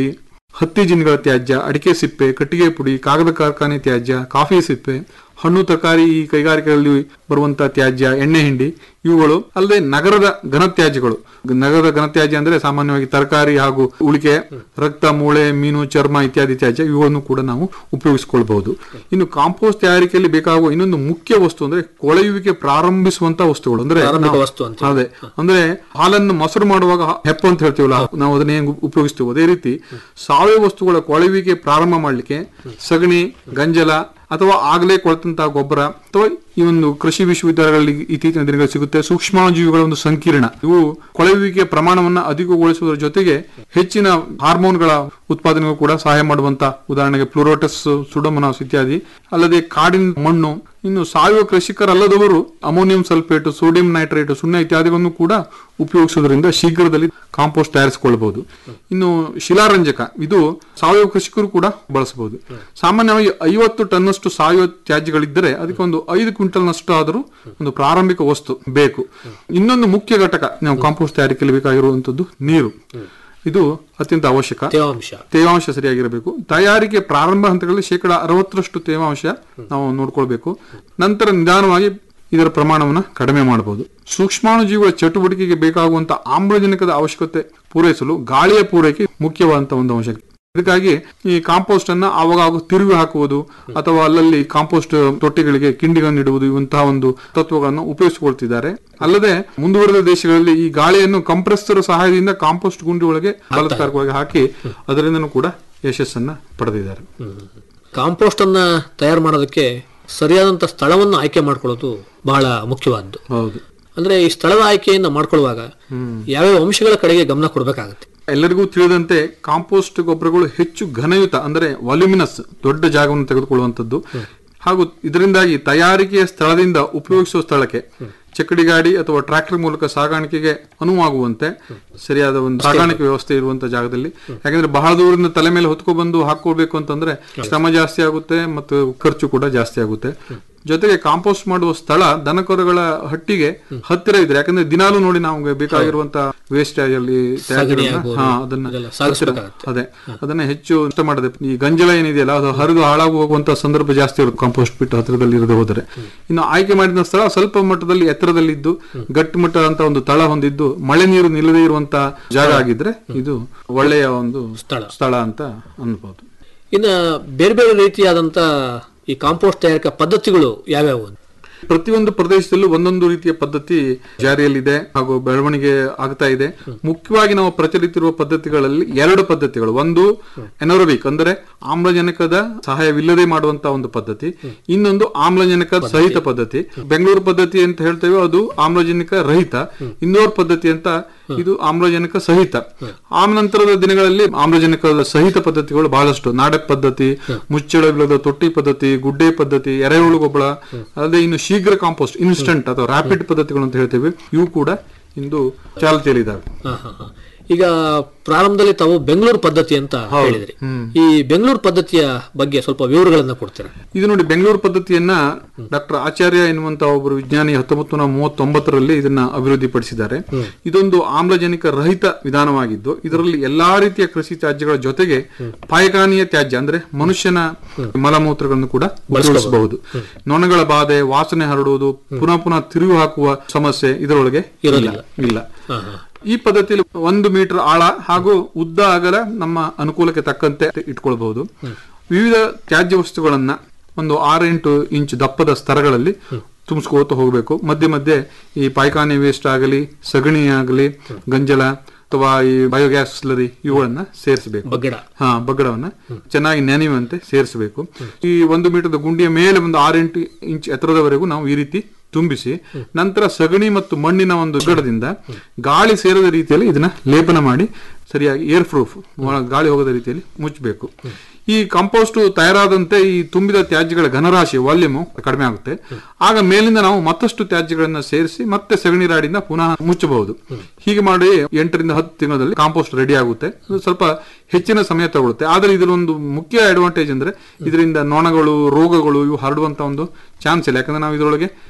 ಹತ್ತಿ ಜಿನ್ಗಳ ತ್ಯಾಜ್ಯ ಅಡಿಕೆ ಸಿಪ್ಪೆ ಕಟ್ಟಿಗೆ ಪುಡಿ ಕಾಗದ ಕಾರ್ಖಾನೆ ತ್ಯಾಜ್ಯ ಕಾಫಿ ಸಿಪ್ಪೆ ಹಣ್ಣು ತರಕಾರಿ ಈ ಕೈಗಾರಿಕೆಗಳಲ್ಲಿ ಬರುವಂತಹ ತ್ಯಾಜ್ಯ ಎಣ್ಣೆ ಹಿಂಡಿ ಇವುಗಳು ಅಲ್ಲದೆ ನಗರದ ಘನತ್ಯಾಜ್ಯಗಳು ನಗರದ ಘನತ್ಯಾಜ್ಯ ಅಂದ್ರೆ ಸಾಮಾನ್ಯವಾಗಿ ತರಕಾರಿ ಹಾಗೂ ಉಳಿಕೆ ರಕ್ತ ಮೂಳೆ ಮೀನು ಚರ್ಮ ಇತ್ಯಾದಿ ತ್ಯಾಜ್ಯ ಇವುಗಳನ್ನು ಕೂಡ ನಾವು ಉಪಯೋಗಿಸಿಕೊಳ್ಬಹುದು ಇನ್ನು ಕಾಂಪೋಸ್ಟ್ ತಯಾರಿಕೆಯಲ್ಲಿ ಬೇಕಾಗುವ ಇನ್ನೊಂದು ಮುಖ್ಯ ವಸ್ತು ಅಂದ್ರೆ ಕೊಳೆಯುವಿಕೆ ಪ್ರಾರಂಭಿಸುವಂತ ವಸ್ತುಗಳು ಅಂದ್ರೆ ಪ್ರಾರಂಭಿಕ ನಾವು- ವಸ್ತು ಅಂತ ಅದೇ ಅಂದ್ರೆ ಹಾಲನ್ನು ಮೊಸರು ಮಾಡುವಾಗ ಹೆಪ್ಪ ಅಂತ ಹೇಳ್ತೀವಲ್ಲ ನಾವು ಅದನ್ನ ಹೆಂಗ್ ಉಪಯೋಗಿಸ್ತೀವಿ ಅದೇ ರೀತಿ ಸಾವಯವ ವಸ್ತುಗಳ ಕೊಳೆಯುವಿಕೆ ಪ್ರಾರಂಭ ಮಾಡ್ಲಿಕ್ಕೆ ಸಗಣಿ ಗಂಜಲ ಅಥವಾ ಆಗಲೇ ಕೊಳೆತಂತಹ ಗೊಬ್ಬರ ಅಥವಾ ಈ ಒಂದು ಕೃಷಿ ವಿಶ್ವವಿದ್ಯಾಲಯಗಳಲ್ಲಿ ಇತ್ತೀಚಿನ ದಿನಗಳಲ್ಲಿ ಸಿಗುತ್ತೆ ಸೂಕ್ಷ್ಮಾಣುಜೀವಿಗಳ ಒಂದು ಸಂಕೀರ್ಣ ಇವು ಕೊಳೆಯುವಿಕೆ ಪ್ರಮಾಣವನ್ನ ಅಧಿಕಗೊಳಿಸುವುದರ ಜೊತೆಗೆ ಹೆಚ್ಚಿನ ಹಾರ್ಮೋನ್ಗಳ ಉತ್ಪಾದನೆಗೂ ಕೂಡ ಸಹಾಯ ಮಾಡುವಂತ ಉದಾಹರಣೆಗೆ ಫ್ಲೋರೋಟಸ್ ಸುಡಮನಾಸ್ ಇತ್ಯಾದಿ ಅಲ್ಲದೆ ಕಾಡಿನ ಮಣ್ಣು ಇನ್ನು ಸಾವಯವ ಕೃಷಿಕರಲ್ಲದವರು ಅಮೋನಿಯಂ ಸಲ್ಫೇಟ್ ಸೋಡಿಯಂ ನೈಟ್ರೇಟ್ ಸುಣ್ಣ ಇತ್ಯಾದಿಗಳನ್ನು ಕೂಡ ಉಪಯೋಗಿಸುವುದರಿಂದ ಶೀಘ್ರದಲ್ಲಿ ಕಾಂಪೋಸ್ಟ್ ತಯಾರಿಸಿಕೊಳ್ಳಬಹುದು ಇನ್ನು ಶಿಲಾರಂಜಕ ಇದು ಸಾವಯವ ಕೃಷಿಕರು ಕೂಡ ಬಳಸಬಹುದು ಸಾಮಾನ್ಯವಾಗಿ ಐವತ್ತು ಟನ್ನಷ್ಟು ಸಾವಯವ ತ್ಯಾಜ್ಯಗಳಿದ್ದರೆ ಅದಕ್ಕೆ ಒಂದು ಐದು ಕ್ವಿಂಟಲ್ನಷ್ಟು ಆದರೂ ಒಂದು ಪ್ರಾರಂಭಿಕ ವಸ್ತು ಬೇಕು ಇನ್ನೊಂದು ಮುಖ್ಯ ಘಟಕ ನಾವು ಕಾಂಪೋಸ್ಟ್ ತಯಾರಿಕೆಯಲ್ಲಿ ಬೇಕಾಗಿರುವಂತದ್ದು ನೀರು ಇದು ಅತ್ಯಂತ ಅವಶ್ಯಕ ತೇವಾಂಶ ತೇವಾಂಶ ಸರಿಯಾಗಿರಬೇಕು ತಯಾರಿಕೆ ಪ್ರಾರಂಭ ಹಂತಗಳಲ್ಲಿ ಶೇಕಡ ಅರವತ್ತರಷ್ಟು ತೇವಾಂಶ ನಾವು ನೋಡ್ಕೊಳ್ಬೇಕು ನಂತರ ನಿಧಾನವಾಗಿ ಇದರ ಪ್ರಮಾಣವನ್ನು ಕಡಿಮೆ ಮಾಡಬಹುದು ಸೂಕ್ಷ್ಮಾಣುಜೀವಿಗಳ ಚಟುವಟಿಕೆಗೆ ಬೇಕಾಗುವಂತ ಆಮ್ಲಜನಕದ ಅವಶ್ಯಕತೆ ಪೂರೈಸಲು ಗಾಳಿಯ ಪೂರೈಕೆ ಮುಖ್ಯವಾದಂತ ಒಂದು ಅಂಶ ಇದಕ್ಕಾಗಿ ಈ ಕಾಂಪೋಸ್ಟ್ ಅನ್ನ ಆವಾಗ ತಿರುಗಿ ಹಾಕುವುದು ಅಥವಾ ಅಲ್ಲಲ್ಲಿ ಕಾಂಪೋಸ್ಟ್ ತೊಟ್ಟಿಗಳಿಗೆ ಕಿಂಡಿಗಳನ್ನು ಇಡುವುದು ಇವಂತಹ ಒಂದು ತತ್ವಗಳನ್ನು ಉಪಯೋಗಿಸಿಕೊಳ್ತಿದ್ದಾರೆ ಅಲ್ಲದೆ ಮುಂದುವರೆದ ದೇಶಗಳಲ್ಲಿ ಈ ಗಾಳಿಯನ್ನು ಕಂಪ್ರೆಸರ್ ಸಹಾಯದಿಂದ ಕಾಂಪೋಸ್ಟ್ ಗುಂಡಿ ಒಳಗೆ ಬಲಾತ್ಕಾರಕವಾಗಿ ಹಾಕಿ ಅದರಿಂದನೂ ಕೂಡ ಯಶಸ್ಸನ್ನ ಪಡೆದಿದ್ದಾರೆ ಕಾಂಪೋಸ್ಟ್ ಅನ್ನ ತಯಾರು ಮಾಡೋದಕ್ಕೆ ಸರಿಯಾದಂತ ಸ್ಥಳವನ್ನು ಆಯ್ಕೆ ಮಾಡ್ಕೊಳ್ಳೋದು ಬಹಳ ಮುಖ್ಯವಾದ್ದು ಹೌದು ಅಂದ್ರೆ ಈ ಸ್ಥಳದ ಆಯ್ಕೆಯನ್ನ ಮಾಡ್ಕೊಳ್ಳುವಾಗ ಯಾವ್ಯಾವ ಅಂಶಗಳ ಕಡೆಗೆ ಗಮನ ಕೊಡಬೇಕಾಗುತ್ತೆ ಎಲ್ಲರಿಗೂ ತಿಳಿದಂತೆ ಕಾಂಪೋಸ್ಟ್ ಗೊಬ್ಬರಗಳು ಹೆಚ್ಚು ಘನಯುತ ಅಂದರೆ ವಾಲ್ಯೂಮಿನಸ್ ದೊಡ್ಡ ಜಾಗವನ್ನು ತೆಗೆದುಕೊಳ್ಳುವಂಥದ್ದು ಹಾಗೂ ಇದರಿಂದಾಗಿ ತಯಾರಿಕೆಯ ಸ್ಥಳದಿಂದ ಉಪಯೋಗಿಸುವ ಸ್ಥಳಕ್ಕೆ ಚಕ್ಕಡಿ ಗಾಡಿ ಅಥವಾ ಟ್ರ್ಯಾಕ್ಟರ್ ಮೂಲಕ ಸಾಗಾಣಿಕೆಗೆ ಅನುವಾಗುವಂತೆ ಸರಿಯಾದ ಒಂದು ಸಾಗಾಣಿಕೆ ವ್ಯವಸ್ಥೆ ಇರುವಂತ ಜಾಗದಲ್ಲಿ ಯಾಕಂದ್ರೆ ಬಹಳ ದೂರದಿಂದ ತಲೆ ಮೇಲೆ ಹೊತ್ಕೊ ಬಂದು ಹಾಕೊಳ್ಬೇಕು ಅಂತಂದ್ರೆ ಶ್ರಮ ಜಾಸ್ತಿ ಆಗುತ್ತೆ ಮತ್ತು ಖರ್ಚು ಕೂಡ ಜಾಸ್ತಿ ಆಗುತ್ತೆ ಜೊತೆಗೆ ಕಾಂಪೋಸ್ಟ್ ಮಾಡುವ ಸ್ಥಳ ದನಕರುಗಳ ಹಟ್ಟಿಗೆ ಹತ್ತಿರ ಇದ್ರೆ ಯಾಕಂದ್ರೆ ದಿನಾಲು ನೋಡಿ ನಮ್ಗೆ ಬೇಕಾಗಿರುವಂತ ವೇಸ್ಟೇಜ್ ಅಲ್ಲಿ ತ್ಯಾಜ್ಯಗಳನ್ನ, ಆಗ್ಬೋದು. ಹಾ, ಅದನ್ನ ಇದೆಲ್ಲ ಹತ್ತಿರ- ಸಾಗಿಸ್ಬೇಕಾಗತ್ತೆ. ಅದೇ ಅದನ್ನ ಹೆಚ್ಚು ನಷ್ಟ ಮಾಡದೆ ಈ ಗಂಜಲ ಏನಿದೆಯಲ್ಲ ಅದು ಹರಿದು ಹಾಳಾಗಿ ಹೋಗುವಂತ ಸಂದರ್ಭ ಜಾಸ್ತಿ ಇರುತ್ತೆ ಕಾಂಪೋಸ್ಟ್ ಬಿಟ್ಟು ಹತ್ತಿರದಲ್ಲಿ ಇರದೆ ಹೋದರೆ ಇನ್ನು ಆಯ್ಕೆ ಮಾಡಿದ ಸ್ಥಳ ಸ್ವಲ್ಪ ಮಟ್ಟದಲ್ಲಿ ಎತ್ತರದಲ್ಲಿದ್ದು ಗಟ್ಟಿ ಮಟ್ಟ ಅಂತ ಒಂದು ತಳ ಹೊಂದಿದ್ದು ಮಳೆ ನೀರು ನಿಲ್ಲದೆ ಇರುವಂತ ಜಾಗ ಆಗಿದ್ರೆ ಇದು ಒಳ್ಳೆಯ ಒಂದು ಸ್ಥಳ. ಸ್ಥಳ ಅಂತ ಅನ್ಬೋದು ಇನ್ನ ಬೇರೆ ಬೇರೆ ರೀತಿಯಾದಂತ ಈ ಕಾಂಪೋಸ್ಟ್ ತಯಾರಿಕಾ ಪದ್ಧತಿಗಳು ಯಾವ್ಯಾವು ಅಂತ? ಪ್ರತಿಯೊಂದು ಪ್ರದೇಶದಲ್ಲೂ ಒಂದೊಂದು ರೀತಿಯ ಪದ್ಧತಿ ಜಾರಿಯಲ್ಲಿದೆ ಹಾಗೂ ಬೆಳವಣಿಗೆ ಆಗ್ತಾ ಇದೆ ಮುಖ್ಯವಾಗಿ ನಾವು ಪ್ರಚಲಿತಿರುವ ಪದ್ಧತಿಗಳಲ್ಲಿ ಎರಡು ಪದ್ಧತಿಗಳು ಒಂದು ಎನೋರಬಿಕ್ ಅಂದರೆ ಆಮ್ಲಜನಕದ ಸಹಾಯವಿಲ್ಲದೆ ಮಾಡುವಂತ ಒಂದು ಪದ್ಧತಿ ಇನ್ನೊಂದು ಆಮ್ಲಜನಕ ಸಹಿತ ಪದ್ಧತಿ ಬೆಂಗಳೂರು ಪದ್ಧತಿ ಅಂತ ಹೇಳ್ತೇವೆ ಅದು ಆಮ್ಲಜನಕ ರಹಿತ ಇನ್ನೋರ್ ಪದ್ಧತಿ ಅಂತ ಇದು ಆಮ್ಲಜನಕ ಸಹಿತ ಆ ನಂತರದ ದಿನಗಳಲ್ಲಿ ಆಮ್ಲಜನಕದ ಸಹಿತ ಪದ್ಧತಿಗಳು ಬಹಳಷ್ಟು ನಾಡೆ ಪದ್ಧತಿ ಮುಚ್ಚಳವಿಲ್ಲದ ತೊಟ್ಟಿ ಪದ್ಧತಿ ಗುಡ್ಡೆ ಪದ್ಧತಿ ಎರೆಹುಳು ಗೊಬ್ಬರ ಅಲ್ಲದೆ ಇನ್ನು ಶೀಘ್ರ ಕಾಂಪೋಸ್ಟ್ ಇನ್ಸ್ಟಂಟ್ ಅಥವಾ ರ್ಯಾಪಿಡ್ ಪದ್ಧತಿಗಳು ಅಂತ ಹೇಳ್ತೇವೆ ಇವು ಕೂಡ ಇಂದು ಚಾಲ್ತಿಯಲ್ಲಿದ್ದಾವೆ ಹಾ, ಹಾ, ಹಾ. ಈಗ ಪ್ರಾರಂಭದಲ್ಲಿ ತಾವು ಬೆಂಗಳೂರು ಪದ್ಧತಿ ಅಂತ ಹೇಳಿದ್ರಿ ಈ ಬೆಂಗಳೂರು ಪದ್ಧತಿಯ ಬಗ್ಗೆ ಸ್ವಲ್ಪ ವಿವರಗಳನ್ನ ಕೊಡ್ತೀರಾ ಇದು ನೋಡಿ ಬೆಂಗಳೂರು ಪದ್ಧತಿಯನ್ನ ಡಾಕ್ಟರ್ ಆಚಾರ್ಯ ಎನ್ನುವಂತ ಒಬ್ಬರು ವಿಜ್ಞಾನಿ ಹತ್ತೊಂಬತ್ತು ನೂರ ಮೂವತ್ತೊಂಬತ್ತರಲ್ಲಿ ಇದನ್ನ ಅಭಿವೃದ್ಧಿಪಡಿಸಿದ್ದಾರೆ ಇದೊಂದು ಆಮ್ಲಜನಕ ರಹಿತ ವಿಧಾನವಾಗಿದ್ದು ಇದರಲ್ಲಿ ಎಲ್ಲಾ ರೀತಿಯ ಕೃಷಿ ತ್ಯಾಜ್ಯಗಳ ಜೊತೆಗೆ ಪಾಯಖಾನೀಯ ತ್ಯಾಜ್ಯ ಅಂದ್ರೆ ಮನುಷ್ಯನ ಮಲಮೂತ್ರಗಳನ್ನು ಕೂಡ ಉಪಯೋಗಿಸಬಹುದು ನೊಣಗಳ ಬಾಧೆ ವಾಸನೆ ಹರಡುವುದು ಪುನಃ ಪುನಃ ತಿರುವು ಹಾಕುವ ಸಮಸ್ಯೆ ಇದರೊಳಗೆ ಇಲ್ಲ ಇಲ್ಲ ಹಾ, ಹಾ. ಈ ಪದ್ಧತಿಯಲ್ಲಿ ಒಂದು ಮೀಟರ್ ಆಳ ಹಾಗೂ ಉದ್ದ ಅಗಲ ನಮ್ಮ ಅನುಕೂಲಕ್ಕೆ ತಕ್ಕಂತೆ ಇಟ್ಕೊಳ್ಬಹುದು ವಿವಿಧ ತ್ಯಾಜ್ಯ ವಸ್ತುಗಳನ್ನ ಒಂದು ಆರೆಂಟು ಇಂಚ್ ದಪ್ಪದ ಸ್ತರಗಳಲ್ಲಿ ತುಂಬಿಸ್ಕೋತ ಹೋಗಬೇಕು ಮಧ್ಯೆ ಮಧ್ಯೆ ಈ ಪಾಯ್ಖಾನೆ ವೇಸ್ಟ್ ಆಗಲಿ ಸಗಣಿ ಆಗಲಿ ಗಂಜಲ ಅಥವಾ ಈ ಬಯೋಗ್ಯಾಸ್ ಸ್ಲರಿ ಇವುಗಳನ್ನ ಸೇರಿಸಬೇಕು ಬಗ್ಗಡ ಹಾ ಬಗ್ಗಡವನ್ನ ಚೆನ್ನಾಗಿ ನೆನೆಯುವಂತೆ ಸೇರಿಸಬೇಕು ಈ ಒಂದು ಮೀಟರ್ದ ಗುಂಡಿಯ ಮೇಲೆ ಒಂದು ಆರೆಂಟು ಇಂಚ್ ಎತ್ತರದವರೆಗೂ ನಾವು ಈ ರೀತಿ ತುಂಬಿಸಿ ನಂತರ ಸಗಣಿ ಮತ್ತು ಮಣ್ಣಿನ ಒಂದು ಗಡದಿಂದ ಗಾಳಿ ಸೇರದ ರೀತಿಯಲ್ಲಿ ಇದನ್ನ ಲೇಪನ ಮಾಡಿ ಸರಿಯಾಗಿ ಏರ್ ಪ್ರೂಫ್ ಗಾಳಿ ಹೋಗದ ರೀತಿಯಲ್ಲಿ ಮುಚ್ಚಬೇಕು ಈ ಕಂಪೋಸ್ಟ್ ತಯಾರಾದಂತೆ ಈ ತುಂಬಿದ ತ್ಯಾಜ್ಯಗಳ ಘನರಾಶಿ ವಾಲ್ಯೂಮ್ ಕಡಿಮೆ ಆಗುತ್ತೆ ಆಗ ಮೇಲಿಂದ ನಾವು ಮತ್ತಷ್ಟು ತ್ಯಾಜ್ಯಗಳನ್ನ ಸೇರಿಸಿ ಮತ್ತೆ ಸಗಣಿ ರಾಡಿಂದ ಪುನಃ ಮುಚ್ಚಬಹುದು ಹೀಗೆ ಮಾಡಿ ಎಂಟರಿಂದ ಹತ್ತು ತಿಂಗಳಲ್ಲಿ ಕಾಂಪೋಸ್ಟ್ ರೆಡಿ ಆಗುತ್ತೆ ಇದು ಸ್ವಲ್ಪ ಹೆಚ್ಚಿನ ಸಮಯ ತಗೊಳುತ್ತೆ ಆದ್ರೆ ಇದರೊಂದು ಮುಖ್ಯ ಅಡ್ವಾಂಟೇಜ್ ಅಂದ್ರೆ ಇದರಿಂದ ನೊಣಗಳು ರೋಗಗಳು ಇವು ಹರಡುವಂತ ಒಂದು ಚಾನ್ಸ್ ಇಲ್ಲ ಯಾಕಂದ್ರೆ ನಾವು ಇದರೊಳಗೆ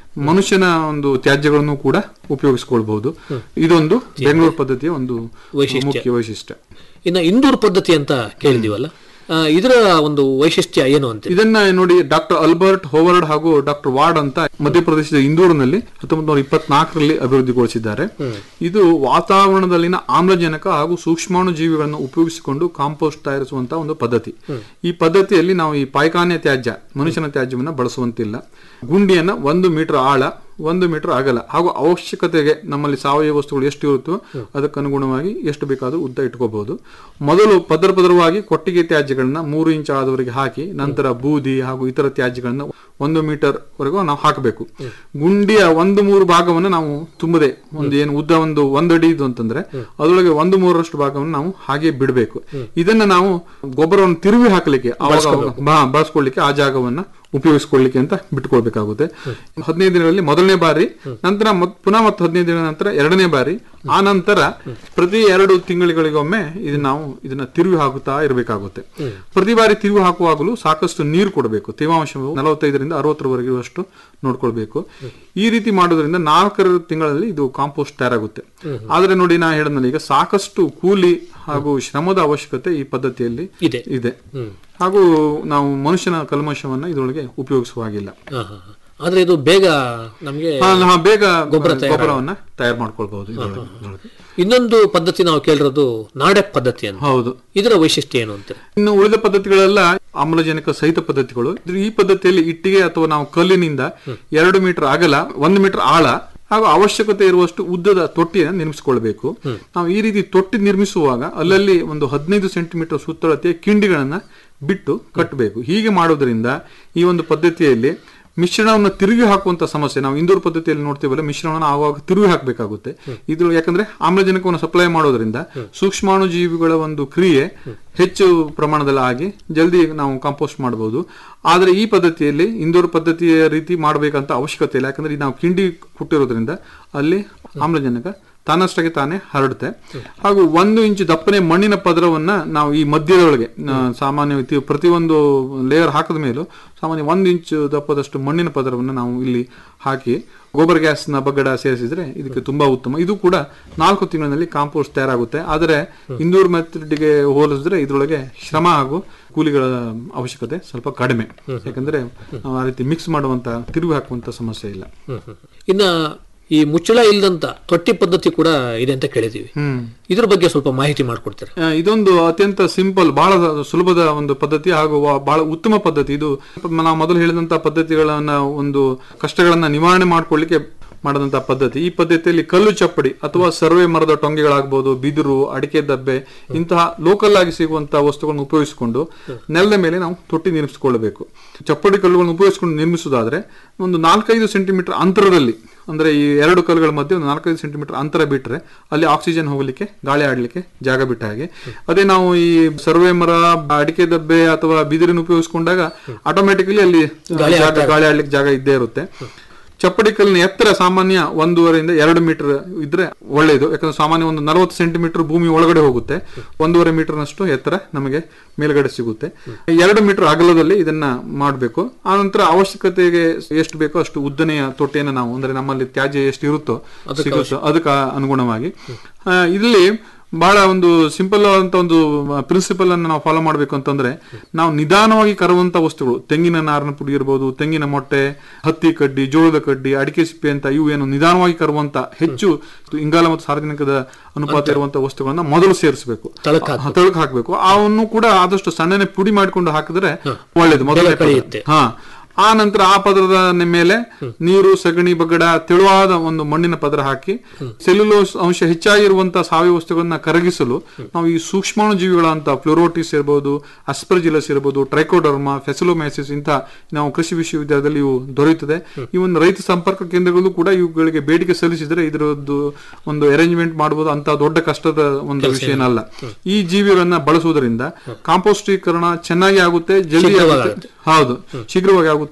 ಮನುಷ್ಯನ ಒಂದು ತ್ಯಾಜ್ಯಗಳನ್ನು ಕೂಡ ಉಪಯೋಗಿಸಿಕೊಳ್ಬಹುದು ಇದೊಂದು ಬೆಂಗಳೂರು ಪದ್ಧತಿಯ ಒಂದು ವೈಶಿಷ್ಟ್ಯ. ಮುಖ್ಯ ವೈಶಿಷ್ಟ್ಯ ಇನ್ನ ಇಂದೂರ್ ಪದ್ಧತಿ ಅಂತ ಕೇಳಿದೀವಲ್ಲ ಆ, ಇದರ ಒಂದು ವೈಶಿಷ್ಟ್ಯ ಏನು ಅಂತ ಇದನ್ನ ನೋಡಿ ಡಾಕ್ಟರ್ ಅಲ್ಬರ್ಟ್ ಹೋವರ್ಡ್ ಹಾಗೂ ಡಾಕ್ಟರ್ ವಾರ್ಡ್ ಅಂತ ಮಧ್ಯಪ್ರದೇಶದ ಇಂದೂರಿನಲ್ಲಿ ಹತ್ತೊಂಬತ್ತು ನೂರ ಇಪ್ಪತ್ನಾಲ್ಕರಲ್ಲಿ ಅಭಿವೃದ್ಧಿಗೊಳಿಸಿದ್ದಾರೆ ಇದು ವಾತಾವರಣದಲ್ಲಿನ ಆಮ್ಲಜನಕ ಹಾಗೂ ಸೂಕ್ಷ್ಮಾಣು ಜೀವಿಗಳನ್ನು ಉಪಯೋಗಿಸಿಕೊಂಡು ಕಾಂಪೋಸ್ಟ್ ತಯಾರಿಸುವಂತಹ ಒಂದು ಪದ್ಧತಿ ಈ ಪದ್ಧತಿಯಲ್ಲಿ ನಾವು ಈ ಪಾಯ್ಖಾನೆ ತ್ಯಾಜ್ಯ ಮನುಷ್ಯನ ತ್ಯಾಜ್ಯವನ್ನ ಬಳಸುವಂತಿಲ್ಲ ಗುಂಡಿಯನ್ನ ಒಂದು ಮೀಟರ್ ಆಳ ಒಂದು ಮೀಟರ್ ಅಗಲ ಹಾಗೂ ಅವಶ್ಯಕತೆಗೆ ನಮ್ಮಲ್ಲಿ ಸಾವಯವ ವಸ್ತುಗಳು ಎಷ್ಟು ಇರುತ್ತೋ ಅದಕ್ಕನುಗುಣವಾಗಿ ಎಷ್ಟು ಬೇಕಾದರೂ ಉದ್ದ ಇಟ್ಕೋಬಹುದು ಮೊದಲು ಪದರ ಪದರವಾಗಿ ಕೊಟ್ಟಿಗೆ ತ್ಯಾಜ್ಯಗಳನ್ನ ಮೂರು ಇಂಚ್ ಆದವರೆಗೆ ಹಾಕಿ ನಂತರ ಬೂದಿ ಹಾಗೂ ಇತರ ತ್ಯಾಜ್ಯಗಳನ್ನ ಒಂದು ಮೀಟರ್ ವರೆಗೂ ನಾವು ಹಾಕಬೇಕು ಗುಂಡಿಯ ಒಂದು ಮೂರು ಭಾಗವನ್ನು ನಾವು ತುಂಬದೆ ಒಂದು ಏನು ಉದ್ದ ಒಂದು ಒಂದು ಅಡಿ ಇದು ಅಂತಂದ್ರೆ ಅದರೊಳಗೆ ಒಂದು ಮೂರರಷ್ಟು ಭಾಗವನ್ನು ನಾವು ಹಾಗೆ ಬಿಡಬೇಕು ಇದನ್ನ ನಾವು ಗೊಬ್ಬರವನ್ನು ತಿರುವಿ ಹಾಕಲಿಕ್ಕೆ ಅವಾಗ ಅವಾಗ- ಬಾ ಬಳಸ್ಕೊಳ್ಳಿಕ್ಕೆ ಆ ಜಾಗವನ್ನ ಉಪಯೋಗಿಸ್ಕೊಳ್ಳಿಕ್ಕೆ ಅಂತ ಬಿಟ್ಕೊಳ್ಬೇಕಾಗುತ್ತೆ ಹದಿನೈದು ದಿನಗಳಲ್ಲಿ ಮೊದಲನೇ ಬಾರಿ ನಂತರ ಮತ್- ಪುನಃ ಮತ್ತು ಹದಿನೈದು ದಿನದ ನಂತರ ಎರಡನೇ ಬಾರಿ ಆ ನಂತರ ಪ್ರತಿ ಎರಡು ತಿಂಗಳಿಗೊಮ್ಮೆ ಇದನ್ನ ನಾವು ಇದನ್ನ ತಿರುವಿ ಹಾಕುತ್ತಾ ಇರಬೇಕಾಗುತ್ತೆ ಪ್ರತಿ ಬಾರಿ ತಿರುವಿ ಹಾಕುವಾಗಲೂ ಸಾಕಷ್ಟು ನೀರು ಕೊಡಬೇಕು ತೇವಾಂಶವು ನಲವತ್ತೈದರಿಂದ ಅರವತ್ತರವರೆಗೆ ಅಷ್ಟು ನೋಡ್ಕೊಳ್ಬೇಕು ಈ ರೀತಿ ಮಾಡೋದ್ರಿಂದ ನಾಲ್ಕರ ತಿಂಗಳಲ್ಲಿ ಇದು ಕಾಂಪೋಸ್ಟ್ ತಯಾರಾಗುತ್ತೆ ಆದ್ರೆ ನೋಡಿ ನಾ ಹೇಳಿದ್ನಲ್ಲ ಈಗ ಸಾಕಷ್ಟು ಕೂಲಿ ಹಾಗೂ ಶ್ರಮದ ಅವಶ್ಯಕತೆ ಈ ಪದ್ಧತಿಯಲ್ಲಿ ಇದೆ. ಇದೆ ಹಾಗೂ ನಾವು ಮನುಷ್ಯನ ಕಲ್ಮಶವನ್ನ ಇದರೊಳಗೆ ಉಪಯೋಗಿಸುವ ಹಾಗಿಲ್ಲ ಹಾ, ಹಾ, ಹಾ. ಆದ್ರೆ ಇದು ಬೇಗ ನಮ್ಗೆ ಹಾ, ಹಾ, ಬೇಗ ಗೊಬ್ಬರ ತಯಾರ- ಗೊಬ್ಬರವನ್ನ ತಯಾರು ಮಾಡ್ಕೊಳ್ಬಹುದು ಇದ್ರೊಳಗೆ- ಇದ್ರೊಳಗೆ. ಇನ್ನೊಂದು ಪದ್ಧತಿ ನಾವು ಕೇಳಿರೋದು ನಾಡೆಪ್ ಪದ್ಧತಿ ಅಂತ ಹೌದು ಇದರ ವೈಶಿಷ್ಟ್ಯ ಏನು ಅಂತ ಇನ್ನು ಉಳಿದ ಪದ್ಧತಿಗಳೆಲ್ಲ ಆಮ್ಲಜನಕ ಸಹಿತ ಪದ್ಧತಿಗಳು ಇದ್ರ ಈ ಪದ್ಧತಿಯಲ್ಲಿ ಇಟ್ಟಿಗೆ ಅಥವಾ ನಾವು ಕಲ್ಲಿನಿಂದ ಎರಡು ಮೀಟರ್ ಅಗಲ ಒಂದು ಮೀಟರ್ ಆಳ ಹಾಗೂ ಅವಶ್ಯಕತೆ ಇರುವಷ್ಟು ಉದ್ದದ ತೊಟ್ಟಿಯನ್ನು ನಿರ್ಮಿಸಿಕೊಳ್ಬೇಕು ನಾವು ಈ ರೀತಿ ತೊಟ್ಟಿ ನಿರ್ಮಿಸುವಾಗ ಅಲ್ಲಲ್ಲಿ ಒಂದು ಹದಿನೈದು ಸೆಂಟಿಮೀಟರ್ ಸುತ್ತಳತೆಯ ಕಿಂಡಿಗಳನ್ನ ಬಿಟ್ಟು ಕಟ್ಟಬೇಕು ಹೀಗೆ ಮಾಡೋದ್ರಿಂದ ಈ ಒಂದು ಪದ್ಧತಿಯಲ್ಲಿ ಮಿಶ್ರಣವನ್ನು ತಿರುಗಿ ಹಾಕುವಂತ ಸಮಸ್ಯೆ ನಾವು ಇಂದೂರು ಪದ್ಧತಿಯಲ್ಲಿ ನೋಡ್ತೀವಲ್ಲ ಮಿಶ್ರಣವನ್ನು ಆವಾಗ ತಿರುಗಿ ಹಾಕಬೇಕಾಗುತ್ತೆ ಇದು ಯಾಕಂದ್ರೆ ಆಮ್ಲಜನಕವನ್ನು ಸಪ್ಲೈ ಮಾಡೋದ್ರಿಂದ ಸೂಕ್ಷ್ಮಾಣು ಜೀವಿಗಳ ಒಂದು ಕ್ರಿಯೆ ಹೆಚ್ಚು ಪ್ರಮಾಣದಲ್ಲಿ ಆಗಿ ಜಲ್ದಿ ನಾವು ಕಾಂಪೋಸ್ಟ್ ಮಾಡಬಹುದು ಆದ್ರೆ ಈ ಪದ್ಧತಿಯಲ್ಲಿ ಇಂದೂರು ಪದ್ಧತಿಯ ರೀತಿ ಮಾಡಬೇಕಂತ ಅವಶ್ಯಕತೆ ಇಲ್ಲ ಯಾಕಂದ್ರೆ ಇದು ನಾವು ಕಿಂಡಿ ಕುಟ್ಟಿರೋದ್ರಿಂದ ಅಲ್ಲಿ ಆಮ್ಲಜನಕ ತಾನಷ್ಟಾಗಿ ತಾನೇ ಹರಡುತ್ತೆ ಹಾಗೂ ಒಂದು ಇಂಚು ದಪ್ಪನೆ ಮಣ್ಣಿನ ಪದರವನ್ನ ನಾವು ಈ ಮಧ್ಯದೊಳಗೆ ಆ, ಸಾಮಾನ್ಯವಾಗಿ ಪ್ರತಿಯೊಂದು ಲೇಯರ್ ಹಾಕಿದ ಮೇಲೂ ಸಾಮಾನ್ಯ ಒಂದು ಇಂಚು ದಪ್ಪದಷ್ಟು ಮಣ್ಣಿನ ಪದರವನ್ನು ನಾವು ಇಲ್ಲಿ ಹಾಕಿ ಗೋಬರ್ ಗ್ಯಾಸ್ನ ಬಗ್ಗಡ ಸೇರಿಸಿದ್ರೆ ಇದಕ್ಕೆ ತುಂಬಾ ಉತ್ತಮ ಇದು ಕೂಡ ನಾಲ್ಕು ತಿಂಗಳಿನಲ್ಲಿ ಕಾಂಪೋಸ್ಟ್ ತಯಾರಾಗುತ್ತೆ ಆದರೆ ಇಂದೂರ್ ಮೆಥಡ್ಗೆ ಹೋಲಿಸಿದ್ರೆ ಇದರೊಳಗೆ ಶ್ರಮ ಹಾಗೂ ಕೂಲಿಗಳ ಅವಶ್ಯಕತೆ ಸ್ವಲ್ಪ ಕಡಿಮೆ ಯಾಕಂದ್ರೆ ನಾವು ಆ ರೀತಿ ಮಿಕ್ಸ್ ಮಾಡುವಂತ ತಿರುಗಿ ಹಾಕುವಂತ ಸಮಸ್ಯೆ ಇಲ್ಲ ಇನ್ನ ಈ ಮುಚ್ಚಳ ಇಲ್ಲದಂತ ತೊಟ್ಟಿ ಪದ್ಧತಿ ಕೂಡ ಇದೆ ಅಂತ ಕೇಳಿದೀವಿ ಹ್ಮ್ ಇದ್ರ ಬಗ್ಗೆ ಸ್ವಲ್ಪ ಮಾಹಿತಿ ಮಾಡ್ಕೊಡ್ತಾರೆ ಆ, ಇದೊಂದು ಅತ್ಯಂತ ಸಿಂಪಲ್ ಬಹಳ ಸುಲಭದ ಒಂದು ಪದ್ಧತಿ ಹಾಗೂ ವ- ಬಹಳ ಉತ್ತಮ ಪದ್ಧತಿ ಇದು ನಾವು ಮೊದಲು ಹೇಳಿದಂತ ಪದ್ಧತಿಗಳನ್ನ ಒಂದು ಕಷ್ಟಗಳನ್ನ ನಿವಾರಣೆ ಮಾಡ್ಕೊಳ್ಳಿಕ್ಕೆ ಮಾಡದಂತ ಪದ್ಧತಿ ಈ ಪದ್ಧತಿಯಲ್ಲಿ ಕಲ್ಲು ಚಪ್ಪಡಿ ಅಥವಾ ಸರ್ವೆ ಮರದ ಟೊಂಗೆಗಳಾಗಬಹುದು ಬಿದಿರು ಅಡಿಕೆ ದಬ್ಬೆ ಇಂತಹ ಲೋಕಲ್ ಆಗಿ ಸಿಗುವಂತಹ ವಸ್ತುಗಳನ್ನು ಉಪಯೋಗಿಸಿಕೊಂಡು ನೆಲದ ಮೇಲೆ ನಾವು ತೊಟ್ಟಿ ನಿರ್ಮಿಸಿಕೊಳ್ಳಬೇಕು ಚಪ್ಪಡಿ ಕಲ್ಲುಗಳನ್ನು ಉಪಯೋಗಿಸಿಕೊಂಡು ನಿರ್ಮಿಸುವುದಾದ್ರೆ ಒಂದು ನಾಲ್ಕೈದು ಸೆಂಟಿಮೀಟರ್ ಅಂತರದಲ್ಲಿ ಅಂದ್ರೆ ಈ ಎರಡು ಕಲ್ಲುಗಳ ಮಧ್ಯೆ ಒಂದು ನಾಲ್ಕೈದು ಸೆಂಟಿಮೀಟರ್ ಅಂತರ ಬಿಟ್ರೆ ಅಲ್ಲಿ ಆಕ್ಸಿಜನ್ ಹೋಗ್ಲಿಕ್ಕೆ ಗಾಳಿ ಆಡ್ಲಿಕ್ಕೆ ಜಾಗ ಬಿಟ್ಟ ಹಾಗೆ ಅದೇ ನಾವು ಈ ಸರ್ವೆ ಮರ ಅಡಿಕೆ ದಬ್ಬೆ ಅಥವಾ ಬಿದಿರನ್ನು ಉಪಯೋಗಿಸಿಕೊಂಡಾಗ ಆಟೋಮೆಟಿಕಲಿ ಅಲ್ಲಿ ಜಾಗ ಗಾಳಿ ಆಡ್ಲಿಕ್ಕೆ ಜಾಗ ಇದ್ದೇ ಇರುತ್ತೆ ಚಪ್ಪಡಿ ಕಲ್ಲಿನ ಎತ್ತರ ಸಾಮಾನ್ಯ ಒಂದೂವರೆಯಿಂದ ಎರಡು ಮೀಟರ್ ಇದ್ರೆ ಒಳ್ಳೆಯದು ಯಾಕಂದ್ರೆ ಸಾಮಾನ್ಯ ಒಂದು ನಲವತ್ತು ಸೆಂಟಿಮೀಟರ್ ಭೂಮಿ ಒಳಗಡೆ ಹೋಗುತ್ತೆ ಒಂದೂವರೆ ಮೀಟರ್ನಷ್ಟು ಎತ್ತರ ನಮಗೆ ಮೇಲ್ಗಡೆ ಸಿಗುತ್ತೆ ಎರಡು ಮೀಟರ್ ಅಗಲದಲ್ಲಿ ಇದನ್ನ ಮಾಡಬೇಕು ಆನಂತರ ಅವಶ್ಯಕತೆಗೆ ಎಷ್ಟು ಬೇಕೋ ಅಷ್ಟು ಉದ್ದನೆಯ ತೊಟ್ಟೆಯನ್ನು ನಾವು ಅಂದ್ರೆ ನಮ್ಮಲ್ಲಿ ತ್ಯಾಜ್ಯ ಎಷ್ಟು ಇರುತ್ತೋ ಸಿಗುತ್ತೋ ಅದಕ್ಕೆ ಅನುಗುಣವಾಗಿ ಆ, ಇಲ್ಲಿ ಬಹಳ ಒಂದು ಸಿಂಪಲ್ ಅಂತ ಒಂದು ಪ್ರಿನ್ಸಿಪಲ್ ಅನ್ನು ನಾವು ಫಾಲೋ ಮಾಡಬೇಕು ಅಂತಂದ್ರೆ ನಾವು ನಿಧಾನವಾಗಿ ಕರುವಂತ ವಸ್ತುಗಳು ತೆಂಗಿನ ನಾರಿನ ಪುಡಿ ಇರಬಹುದು ತೆಂಗಿನ ಮೊಟ್ಟೆ ಹತ್ತಿ ಕಡ್ಡಿ ಜೋಳದ ಕಡ್ಡಿ ಅಡಿಕೆ ಸಿಪ್ಪೆ ಅಂತ ಇವು ಏನು ನಿಧಾನವಾಗಿ ಕರುವಂತ ಹೆಚ್ಚು ಇಂಗಾಲ ಮತ್ತು ಸಾರ್ವಜನಿಕದ ಅನುಪಾತ ಇರುವಂತ ವಸ್ತುಗಳನ್ನ ಮೊದಲು ಸೇರಿಸಬೇಕು ತಳಕ್ ತಳಕ್ ಹಾಕಬೇಕು ಅವನ್ನು ಕೂಡ ಆದಷ್ಟು ಸಣ್ಣನೆ ಪುಡಿ ಮಾಡಿಕೊಂಡು ಹಾಕಿದ್ರೆ ಒಳ್ಳೇದು ಮೊದಲನೇ ಪದ. ಕಳೆಯುತ್ತೆ. ಹಾ ಆ ನಂತರ ಆ ಪದರದ ಮೇಲೆ ನೀರು ಸಗಣಿ ಬಗಡ ತೆಳುವಾದ ಒಂದು ಮಣ್ಣಿನ ಪದರ ಹಾಕಿ ಸೆಲ್ಯುಲೋಸ್ ಅಂಶ ಹೆಚ್ಚಾಗಿರುವಂತಹ ಸಾವಯವ ವಸ್ತುಗಳನ್ನ ಕರಗಿಸಲು ನಾವು ಈ ಸೂಕ್ಷ್ಮಾಣು ಜೀವಿಗಳಂತ ಫ್ಲೋರೋಟಿಸ್ ಇರಬಹುದು ಅಸ್ಪರ್ಜಿಲಸ್ ಇರಬಹುದು ಟ್ರೈಕೋಡರ್ಮಾ ಫೆಸಿಲೋಮ್ಯಾಸಿಸ್ ಇಂಥ ನಾವು ಕೃಷಿ ವಿಶ್ವವಿದ್ಯಾಲಯದಲ್ಲಿ ಇವು ದೊರೆಯುತ್ತದೆ ಈ ಒಂದು ರೈತ ಸಂಪರ್ಕ ಕೇಂದ್ರಗಳು ಕೂಡ ಇವುಗಳಿಗೆ ಬೇಡಿಕೆ ಸಲ್ಲಿಸಿದ್ರೆ ಇದರದ್ದು ಒಂದು ಅರೇಂಜ್ಮೆಂಟ್ ಮಾಡಬಹುದು ಅಂತ ದೊಡ್ಡ ಕಷ್ಟದ ಒಂದು ವಿಷಯ ಏನಲ್ಲ ಈ ಜೀವಿಗಳನ್ನ ಬಳಸುವುದರಿಂದ ಕಾಂಪೋಸ್ಟೀಕರಣ ಚೆನ್ನಾಗಿ ಆಗುತ್ತೆ ಜಲ್ದಿ ಶೀಘ್ರವಾಗಿ ಆಗುತ್ತೆ ಹೌದು ಶೀಘ್ರವಾಗಿ ಆಗುತ್ತೆ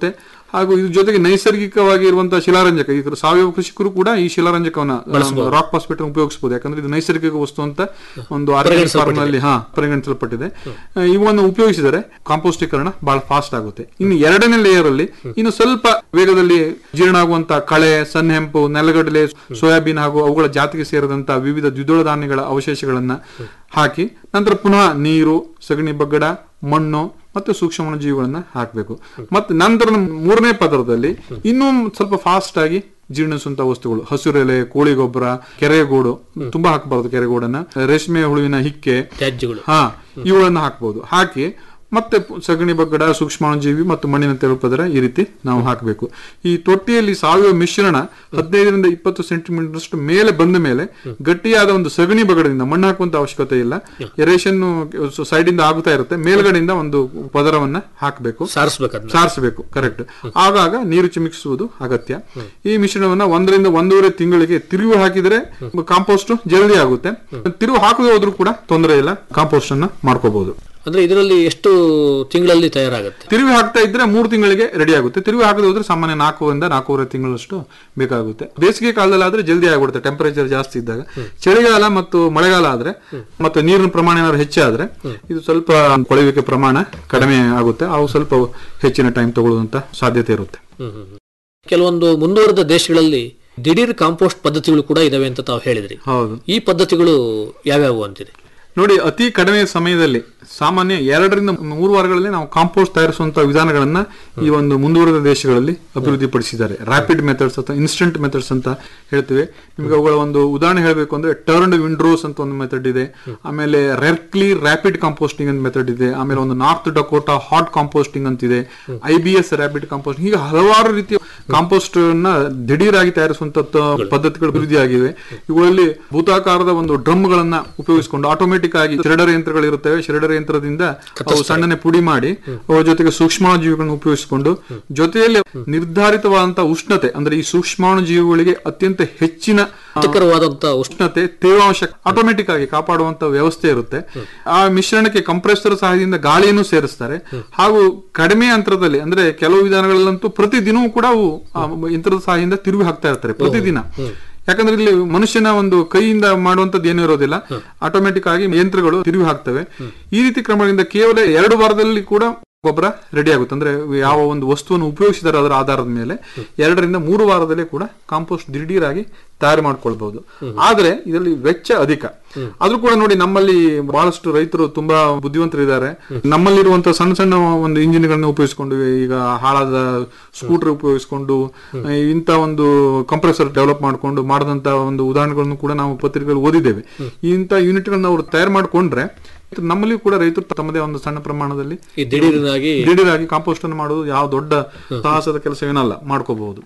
ಹಾಗೂ ಇದ್ರ ಜೊತೆಗೆ ನೈಸರ್ಗಿಕವಾಗಿ ಇರುವಂತಹ ಶಿಲಾರಂಜಕ ಈಗ ಸಾವಯವ ಕೃಷಿಕರು ಕೂಡ ಈ ಶಿಲಾರಂಜಕವನ್ನ ರಾಕ್ ಫಾಸ್ಫೇಟ್ ಉಪಯೋಗಿಸಬಹುದು ಯಾಕಂದ್ರೆ ಇದು ನೈಸರ್ಗಿಕ ವಸ್ತು ಅಂತ ಒಂದು ಆರ್ಗಾನಿಕ್ ಫಾರ್ಮ್ ನಲ್ಲಿ ಹಾ ಪರಿಗಣಿಸಲ್ಪಟ್ಟಿದೆ ಆ, ಇವನ್ನು ಉಪಯೋಗಿಸಿದರೆ ಕಾಂಪೋಸ್ಟೀಕರಣ ಬಹಳ ಫಾಸ್ಟ್ ಆಗುತ್ತೆ ಇನ್ನು ಎರಡನೇ ಲೇಯರ್ ಅಲ್ಲಿ ಇನ್ನು ಸ್ವಲ್ಪ ವೇಗದಲ್ಲಿ ಜೀರ್ಣ ಆಗುವಂತಹ ಕಳೆ ಸನ್ನೆಂಪು ನೆಲಗಡಲೆ ಸೋಯಾಬೀನ್ ಹಾಗೂ ಅವುಗಳ ಜಾತಿಗೆ ಸೇರಿದಂತಹ ವಿವಿಧ ದ್ವಿದಳ ಧಾನ್ಯಗಳ ಅವಶೇಷಗಳನ್ನ ಹಾಕಿ ನಂತರ ಪುನಃ ನೀರು ಸಗಣಿ ಬಗ್ಗಡ ಮಣ್ಣು ಮತ್ತೆ ಸೂಕ್ಷ್ಮ ಜೀವಿಗಳನ್ನ ಹಾಕಬೇಕು ಮತ್ತೆ ನಂತರ ಮೂರನೇ ಪದರದಲ್ಲಿ ಇನ್ನೂ ಸ್ವಲ್ಪ ಫಾಸ್ಟ್ ಆಗಿ ಜೀರ್ಣಿಸುವಂತ ವಸ್ತುಗಳು ಹಸಿರೆಲೆ ಕೋಳಿ ಗೊಬ್ಬರ ಕೆರೆಗೋಡು ತುಂಬಾ ಹಾಕಬಾರದು ಕೆರೆಗೋಡನ್ನ ರೇಷ್ಮೆ ಹುಳುವಿನ ಹಿಕ್ಕೆ ತ್ಯಾಜ್ಯಗಳು ಹಾ ಇವುಗಳನ್ನ ಹಾಕ್ಬೋದು ಹಾಕಿ ಮತ್ತೆ ಪು- ಸಗಣಿ ಬಗ್ಗಡ ಸೂಕ್ಷ್ಮಾಣುಜೀವಿ ಮತ್ತು ಮಣ್ಣಿನ ತೆಳುಪದರ ಈ ರೀತಿ ನಾವು ಹಾಕಬೇಕು ಈ ತೊಟ್ಟಿಯಲ್ಲಿ ಸಾವಯವ ಮಿಶ್ರಣ ಹದಿನೈದರಿಂದ ಇಪ್ಪತ್ತು ಸೆಂಟಿಮೀಟರ್ ಅಷ್ಟು ಮೇಲೆ ಬಂದ ಮೇಲೆ ಗಟ್ಟಿಯಾದ ಒಂದು ಸಗಣಿ ಬಗಡದಿಂದ ಮಣ್ಣು ಹಾಕುವಂತ ಅವಶ್ಯಕತೆ ಇಲ್ಲ ಎರೇಷನ್ ಸೈಡ್ ಇಂದ ಆಗುತ್ತಾ ಇರುತ್ತೆ ಮೇಲ್ಗಡೆಯಿಂದ ಒಂದು ಪದರವನ್ನ ಹಾಕಬೇಕು ಸಾರಿಸ್ಬೇಕದ್ನ ಸಾರಿಸಬೇಕು ಕರೆಕ್ಟ್ ಆಗಾಗ ನೀರು ಚಿಮುಕಿಸುವುದು ಅಗತ್ಯ ಈ ಮಿಶ್ರಣವನ್ನ ಒಂದರಿಂದ ಒಂದೂವರೆ ತಿಂಗಳಿಗೆ ತಿರುವು ಹಾಕಿದ್ರೆ ಕಾಂಪೋಸ್ಟ್ ಜಲ್ದಿ ಆಗುತ್ತೆ ತಿರುವು ಹಾಕದೆ ಹೋದ್ರೂ ಕೂಡ ತೊಂದರೆ ಇಲ್ಲ ಕಾಂಪೋಸ್ಟ್ ಅನ್ನ ಮಾಡ್ಕೋಬಹುದು ಅಂದ್ರೆ ಇದರಲ್ಲಿ ಎಷ್ಟು ತಿಂಗಳಲ್ಲಿ ತಯಾರಾಗುತ್ತೆ ತಿರುವಿ ಹಾಕ್ತಾ ಇದ್ರೆ ಮೂರು ತಿಂಗಳಿಗೆ ರೆಡಿ ಆಗುತ್ತೆ ತಿರುವಿ ಹಾಕದೆ ಹೋದ್ರೆ ಸಾಮಾನ್ಯ ನಾಲ್ಕೂರಿಂದ ನಾಲ್ಕೂವರೆ ತಿಂಗಳಷ್ಟು ಬೇಕಾಗುತ್ತೆ ಬೇಸಿಗೆ ಕಾಲದಲ್ಲಿ ಆದ್ರೆ ಜಲ್ದಿ ಆಗ್ಬಿಡುತ್ತೆ ಟೆಂಪರೇಚರ್ ಜಾಸ್ತಿ ಇದ್ದಾಗ ಚಳಿಗಾಲ ಮತ್ತು ಮಳೆಗಾಲ ಆದ್ರೆ ಮತ್ತೆ ನೀರಿನ ಪ್ರಮಾಣ ಏನಾದ್ರು ಹೆಚ್ಚಾದ್ರೆ ಇದು ಸ್ವಲ್ಪ ಕೊಳೆಯುವಿಕೆ ಪ್ರಮಾಣ ಕಡಿಮೆ ಆಗುತ್ತೆ ಅವು ಸ್ವಲ್ಪ ಹೆಚ್ಚಿನ ಟೈಮ್ ತಗೊಳ್ಳುವಂತ ಸಾಧ್ಯತೆ ಇರುತ್ತೆ ಹ್ಮ್, ಹ್ಮ್, ಹ್ಮ್. ಕೆಲವೊಂದು ಮುಂದುವರೆದ ದೇಶಗಳಲ್ಲಿ ದಿಢೀರ್ ಕಾಂಪೋಸ್ಟ್ ಪದ್ಧತಿಗಳು ಕೂಡ ಇದಾವೆ ಅಂತ ತಾವು ಹೇಳಿದ್ರಿ ಹೌದು ಈ ಪದ್ಧತಿಗಳು ಯಾವ್ಯಾವು ಅಂತೀರಿ ನೋಡಿ ಅತಿ ಕಡಿಮೆ ಸಮಯದಲ್ಲಿ ಸಾಮಾನ್ಯ ಎರಡರಿಂದ ಮೂರು ವಾರಗಳಲ್ಲಿ ನಾವು ಕಾಂಪೋಸ್ಟ್ ತಯಾರಿಸುವಂತಹ ವಿಧಾನಗಳನ್ನ ಈ ಒಂದು ಮುಂದುವರೆದ ದೇಶಗಳಲ್ಲಿ ಅಭಿವೃದ್ಧಿಪಡಿಸಿದ್ದಾರೆ ರ್ಯಾಪಿಡ್ ಮೆಥಡ್ಸ್ ಅಥವಾ ಇನ್ಸ್ಟಂಟ್ ಮೆಥಡ್ಸ್ ಅಂತ ಹೇಳ್ತೀವಿ ನಿಮ್ಗೆ ಅವುಗಳ ಒಂದು ಉದಾಹರಣೆ ಹೇಳಬೇಕು ಅಂದ್ರೆ ಟರ್ನ್ಡ್ ವಿಂಡ್ರೋಸ್ ಅಂತ ಒಂದು ಮೆಥಡ್ ಇದೆ ಆಮೇಲೆ ರೆರ್ಕ್ಲಿ ರ್ಯಾಪಿಡ್ ಕಾಂಪೋಸ್ಟಿಂಗ್ ಅಂತ ಮೆಥಡ್ ಇದೆ ಆಮೇಲೆ ಒಂದು ನಾರ್ತ್ ಡಕೋಟಾ ಹಾಟ್ ಕಾಂಪೋಸ್ಟಿಂಗ್ ಅಂತಿದೆ I B S rapid compost ಹೀಗೆ ಹಲವಾರು ರೀತಿಯ ಕಾಂಪೋಸ್ಟ್ ನ ದಿಢೀರಾಗಿ ತಯಾರಿಸುವಂತ ಪದ್ಧತಿಗಳು ಅಭಿವೃದ್ಧಿ ಆಗಿವೆ ಇವುಗಳಲ್ಲಿ ಭೂತಾಕಾರದ ಒಂದು ಡ್ರಮ್ ಗಳನ್ನ ಉಪಯೋಗಿಸಿಕೊಂಡು ಆಟೋಮೆಟಿಕ್ ಆಗಿ ಶಿರಡರ್ ಯಂತ್ರಗಳು ಇರುತ್ತವೆ ಶಿರಡರ್ ಯಂತ್ರದಿಂದ ಅವು ಸಣ್ಣನೆ ಪುಡಿ ಮಾಡಿ ಅವುಗಳ ಜೊತೆಗೆ ಸೂಕ್ಷ್ಮಾಣುಜೀವಿಗಳನ್ನು ಉಪಯೋಗಿಸಿಕೊಂಡು ಜೊತೆಯಲ್ಲಿ ನಿರ್ಧಾರಿತವಾದಂತಹ ಉಷ್ಣತೆ ಅಂದ್ರೆ ಈ ಸೂಕ್ಷ್ಮಾಣುಜೀವಿಗಳಿಗೆ ಅತ್ಯಂತ ಹೆಚ್ಚಿನ ಆ, ಹಿತಕರವಾದಂತ ಉಷ್ಣ ಉಷ್ಣತೆ ತೇವಾಂಶ ಆಟೋಮೆಟಿಕ್ ಆಗಿ ಕಾಪಾಡುವಂತ ವ್ಯವಸ್ಥೆ ಇರುತ್ತೆ ಆ ಮಿಶ್ರಣಕ್ಕೆ ಕಂಪ್ರೆಸರ್ ಸಹಾಯದಿಂದ ಗಾಳಿಯನ್ನು ಸೇರಿಸ್ತಾರೆ ಹಾಗೂ ಕಡಿಮೆ ಅಂತರದಲ್ಲಿ ಅಂದ್ರೆ ಕೆಲವು ವಿಧಾನಗಳಲ್ಲಂತೂ ಪ್ರತಿದಿನವೂ ಕೂಡ ಅವು ಆ ಯಂತ್ರದ ಸಹಾಯದಿಂದ ತಿರುಗಿ ಹಾಕ್ತಾ ಇರ್ತಾರೆ ಪ್ರತಿದಿನ ಯಾಕಂದ್ರೆ ಇಲ್ಲಿ ಮನುಷ್ಯನ ಒಂದು ಕೈಯಿಂದ ಮಾಡುವಂತದ್ದು ಏನೂ ಇರೋದಿಲ್ಲ ಆಟೋಮೆಟಿಕ್ ಆಗಿ ಯಂತ್ರಗಳು ತಿರುಗಿ ಹಾಕ್ತವೆ ಈ ರೀತಿ ಕ್ರಮಗಳಿಂದ ಕೇವಲ ಎರಡು ವಾರದಲ್ಲಿ ಕೂಡ ಗೊಬ್ಬರ ರೆಡಿ ಆಗುತ್ತೆ ಅಂದ್ರೆ ಯಾವ ಒಂದು ವಸ್ತುವನ್ನು ಉಪಯೋಗಿಸಿದಾರೆ ಅದರ ಆಧಾರದ ಮೇಲೆ ಎರಡರಿಂದ ಮೂರು ವಾರದಲ್ಲೇ ಕೂಡ ಕಾಂಪೋಸ್ಟ್ ದಿಢೀರಾಗಿ ತಯಾರು ಮಾಡ್ಕೊಳ್ಬಹುದು ಆದ್ರೆ ಇದರಲ್ಲಿ ವೆಚ್ಚ ಅಧಿಕ ಆದ್ರೂ ಕೂಡ ನೋಡಿ ನಮ್ಮಲ್ಲಿ ಬಹಳಷ್ಟು ರೈತರು ತುಂಬಾ ಬುದ್ಧಿವಂತರಿದ್ದಾರೆ ನಮ್ಮಲ್ಲಿರುವಂತಹ ಸಣ್ಣ ಸಣ್ಣ ಒಂದು ಇಂಜಿನ್ಗಳನ್ನ ಉಪಯೋಗಿಸಿಕೊಂಡು ಈಗ ಹಾಳಾದ ಸ್ಕೂಟರ್ ಉಪಯೋಗಿಸಿಕೊಂಡು ಇಂಥ ಒಂದು ಕಂಪ್ರೆಸರ್ ಡೆವಲಪ್ ಮಾಡಿಕೊಂಡು ಮಾಡಿದಂತ ಒಂದು ಉದಾಹರಣೆಗಳನ್ನು ಕೂಡ ನಾವು ಪತ್ರಿಕೆಗಳು ಓದಿದ್ದೇವೆ ಇಂಥ ಯೂನಿಟ್ಗಳನ್ನ ಅವರು ತಯಾರು ಮಾಡಿಕೊಂಡ್ರೆ ನಮ್ಮಲ್ಲಿ ಕೂಡ ರೈತರು ತಮ್ಮದೇ ಒಂದು ಸಣ್ಣ ಪ್ರಮಾಣದಲ್ಲಿ ಈ ದಿಢೀರನಾಗಿ ದಿಢೀರಾಗಿ ಕಾಂಪೋಸ್ಟ್ ಅನ್ನು ಮಾಡೋದು ಯಾವ ದೊಡ್ಡ ಸಾಹಸದ ಕೆಲಸವೇನಲ್ಲ ಮಾಡ್ಕೋಬಹುದು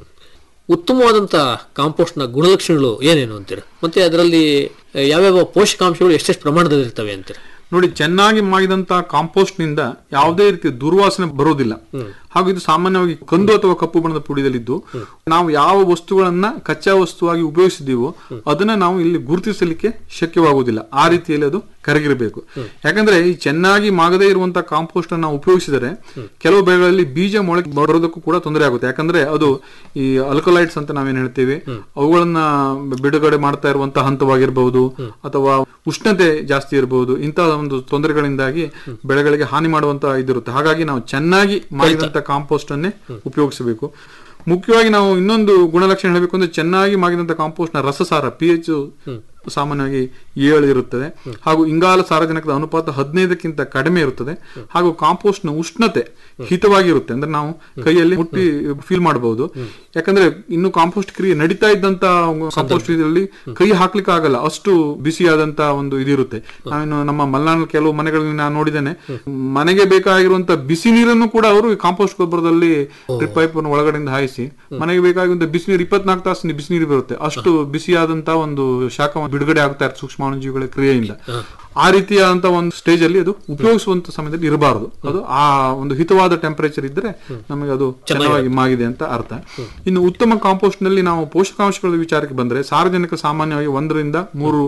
ಉತ್ತಮವಾದಂತ ಕಾಂಪೋಸ್ಟ್ ನ ಗುಣಲಕ್ಷಣಗಳು ಏನೇನು ಅಂತೀರ ಮತ್ತೆ ಅದರಲ್ಲಿ ಯಾವ್ಯಾವ ಪೋಷಕಾಂಶಗಳು ಎಷ್ಟೆಷ್ಟು ಪ್ರಮಾಣದಲ್ಲಿ ಇರ್ತವೆ ಅಂತೀರ ನೋಡಿ ಚೆನ್ನಾಗಿ ಮಾಡಿದಂತ ಕಾಂಪೋಸ್ಟ್ ನಿಂದ ಯಾವುದೇ ರೀತಿಯ ದುರ್ವಾಸನೆ ಬರೋದಿಲ್ಲ ಹಾಗೂ ಇದು ಸಾಮಾನ್ಯವಾಗಿ ಕಂದು ಅಥವಾ ಕಪ್ಪು ಬಣ್ಣದ ಪುಡಿದಲ್ಲಿದ್ದು ನಾವು ಯಾವ ವಸ್ತುಗಳನ್ನ ಕಚ್ಚಾ ವಸ್ತುವಾಗಿ ಉಪಯೋಗಿಸಿದೀವೋ ಅದನ್ನ ನಾವು ಇಲ್ಲಿ ಗುರುತಿಸಲಿಕ್ಕೆ ಶಕ್ಯವಾಗುವುದಿಲ್ಲ ಆ ರೀತಿಯಲ್ಲಿ ಅದು ಕರಗಿರಬೇಕು ಯಾಕಂದ್ರೆ ಈ ಚೆನ್ನಾಗಿ ಮಾಗದೇ ಇರುವಂತಹ ಕಾಂಪೋಸ್ಟ್ ಅನ್ನು ನಾವು ಉಪಯೋಗಿಸಿದರೆ ಕೆಲವು ಬೆಳೆಗಳಲ್ಲಿ ಬೀಜ ಮೊಳಕೆ ಬರೋದಕ್ಕೂ ಕೂಡ ತೊಂದರೆ ಆಗುತ್ತೆ ಯಾಕಂದ್ರೆ ಅದು ಈ ಅಲ್ಕಲೈಟ್ಸ್ ಅಂತ ನಾವೇನ್ ಹೇಳ್ತೀವಿ ಅವುಗಳನ್ನ ಬಿಡುಗಡೆ ಮಾಡ್ತಾ ಇರುವಂತಹ ಹಂತವಾಗಿರಬಹುದು ಅಥವಾ ಉಷ್ಣತೆ ಜಾಸ್ತಿ ಇರಬಹುದು ಇಂತಹ ಒಂದು ತೊಂದರೆಗಳಿಂದಾಗಿ ಬೆಳೆಗಳಿಗೆ ಹಾನಿ ಮಾಡುವಂತ ಇದಿರುತ್ತೆ ಹಾಗಾಗಿ ನಾವು ಚೆನ್ನಾಗಿ ಮಾಡಿದಂತ ಕಾಂಪೋಸ್ಟ್ ಅನ್ನೇ ಉಪಯೋಗಿಸಬೇಕು ಮುಖ್ಯವಾಗಿ ನಾವು ಇನ್ನೊಂದು ಗುಣಲಕ್ಷಣ ಹೇಳಬೇಕು ಅಂದ್ರೆ ಚೆನ್ನಾಗಿ ಮಾಡಿದಂತ ಕಾಂಪೋಸ್ಟ್ ನ ರಸಸಾರ ಪಿ ಎಚ್ ಸಾಮಾನ್ಯವಾಗಿ ಏಳು ಇರುತ್ತದೆ ಹಾಗೂ ಇಂಗಾಲ ಸಾರಜನಕದ ಅನುಪಾತ ಹದಿನೈದಕ್ಕಿಂತ ಕಡಿಮೆ ಇರುತ್ತದೆ ಹಾಗೂ ಕಾಂಪೋಸ್ಟ್ ನ ಉಷ್ಣತೆ ಹಿತವಾಗಿರುತ್ತೆ ಅಂದ್ರೆ ನಾವು ಕೈಯಲ್ಲಿ ಮುಟ್ಟಿ ಫೀಲ್ ಮಾಡಬಹುದು ಯಾಕಂದ್ರೆ ಇನ್ನು ಕಾಂಪೋಸ್ಟ್ ಕ್ರಿಯೆ ನಡೀತಾ ಇದ್ದಂತ ಕಾಂಪೋಸ್ಟ್ ಇದರಲ್ಲಿ ಕೈ ಹಾಕ್ಲಿಕ್ಕೆ ಆಗಲ್ಲ ಅಷ್ಟು ಬಿಸಿಯಾದಂತ ಒಂದು ಇದಿರುತ್ತೆ ನಾವಿನ್ನು ನಮ್ಮ ಮಲೆನಾಡು ಕೆಲವು ಮನೆಗಳಲ್ಲಿ ನಾನು ನೋಡಿದ್ದೇನೆ ಮನೆಗೆ ಬೇಕಾಗಿರುವಂತ ಬಿಸಿ ನೀರನ್ನು ಕೂಡ ಅವರು ಈ ಕಾಂಪೋಸ್ಟ್ ಗೊಬ್ಬರದಲ್ಲಿ ಡ್ರಿಪ್ ಪೈಪ್ ಒಳಗಡೆಯಿಂದ ಹಾಯಿಸಿ ಮನೆಗೆ ಬೇಕಾಗಿರುವಂತ ಬಿಸಿ ನೀರು ಇಪ್ಪತ್ನಾಲ್ಕು ತಾಸು ಬಿಸಿ ನೀರು ಬರುತ್ತೆ ಅಷ್ಟು ಬಿಸಿಯಾದಂತ ಒಂದು ಶಾಖ ಬಿಡುಗಡೆ ಆಗ್ತಾ ಇರುತ್ತೆ ಸೂಕ್ಷ್ಮಾಣುಜೀವಿಗಳ ಕ್ರಿಯೆಯಿಂದ ಆ ರೀತಿಯಾದಂತ ಒಂದು ಸ್ಟೇಜ್ ಅಲ್ಲಿ ಅದು ಉಪಯೋಗಿಸುವಂತ ಸಮಯದಲ್ಲಿ ಇರಬಾರದು ಅದು ಆ ಒಂದು ಹಿತವಾದ ಟೆಂಪರೇಚರ್ ಇದ್ರೆ ನಮಗೆ ಅದು ಚೆನ್ನಾಗಿ ಮಾಗಿದೆ ಅಂತ ಅರ್ಥ ಇನ್ನು ಉತ್ತಮ ಕಾಂಪೋಸ್ಟ್ ನಲ್ಲಿ ನಾವು ಪೋಷಕಾಂಶಗಳ ವಿಚಾರಕ್ಕೆ ಬಂದ್ರೆ ಸಾರ್ವಜನಿಕ ಸಾಮಾನ್ಯವಾಗಿ ಒಂದರಿಂದ ಮೂರು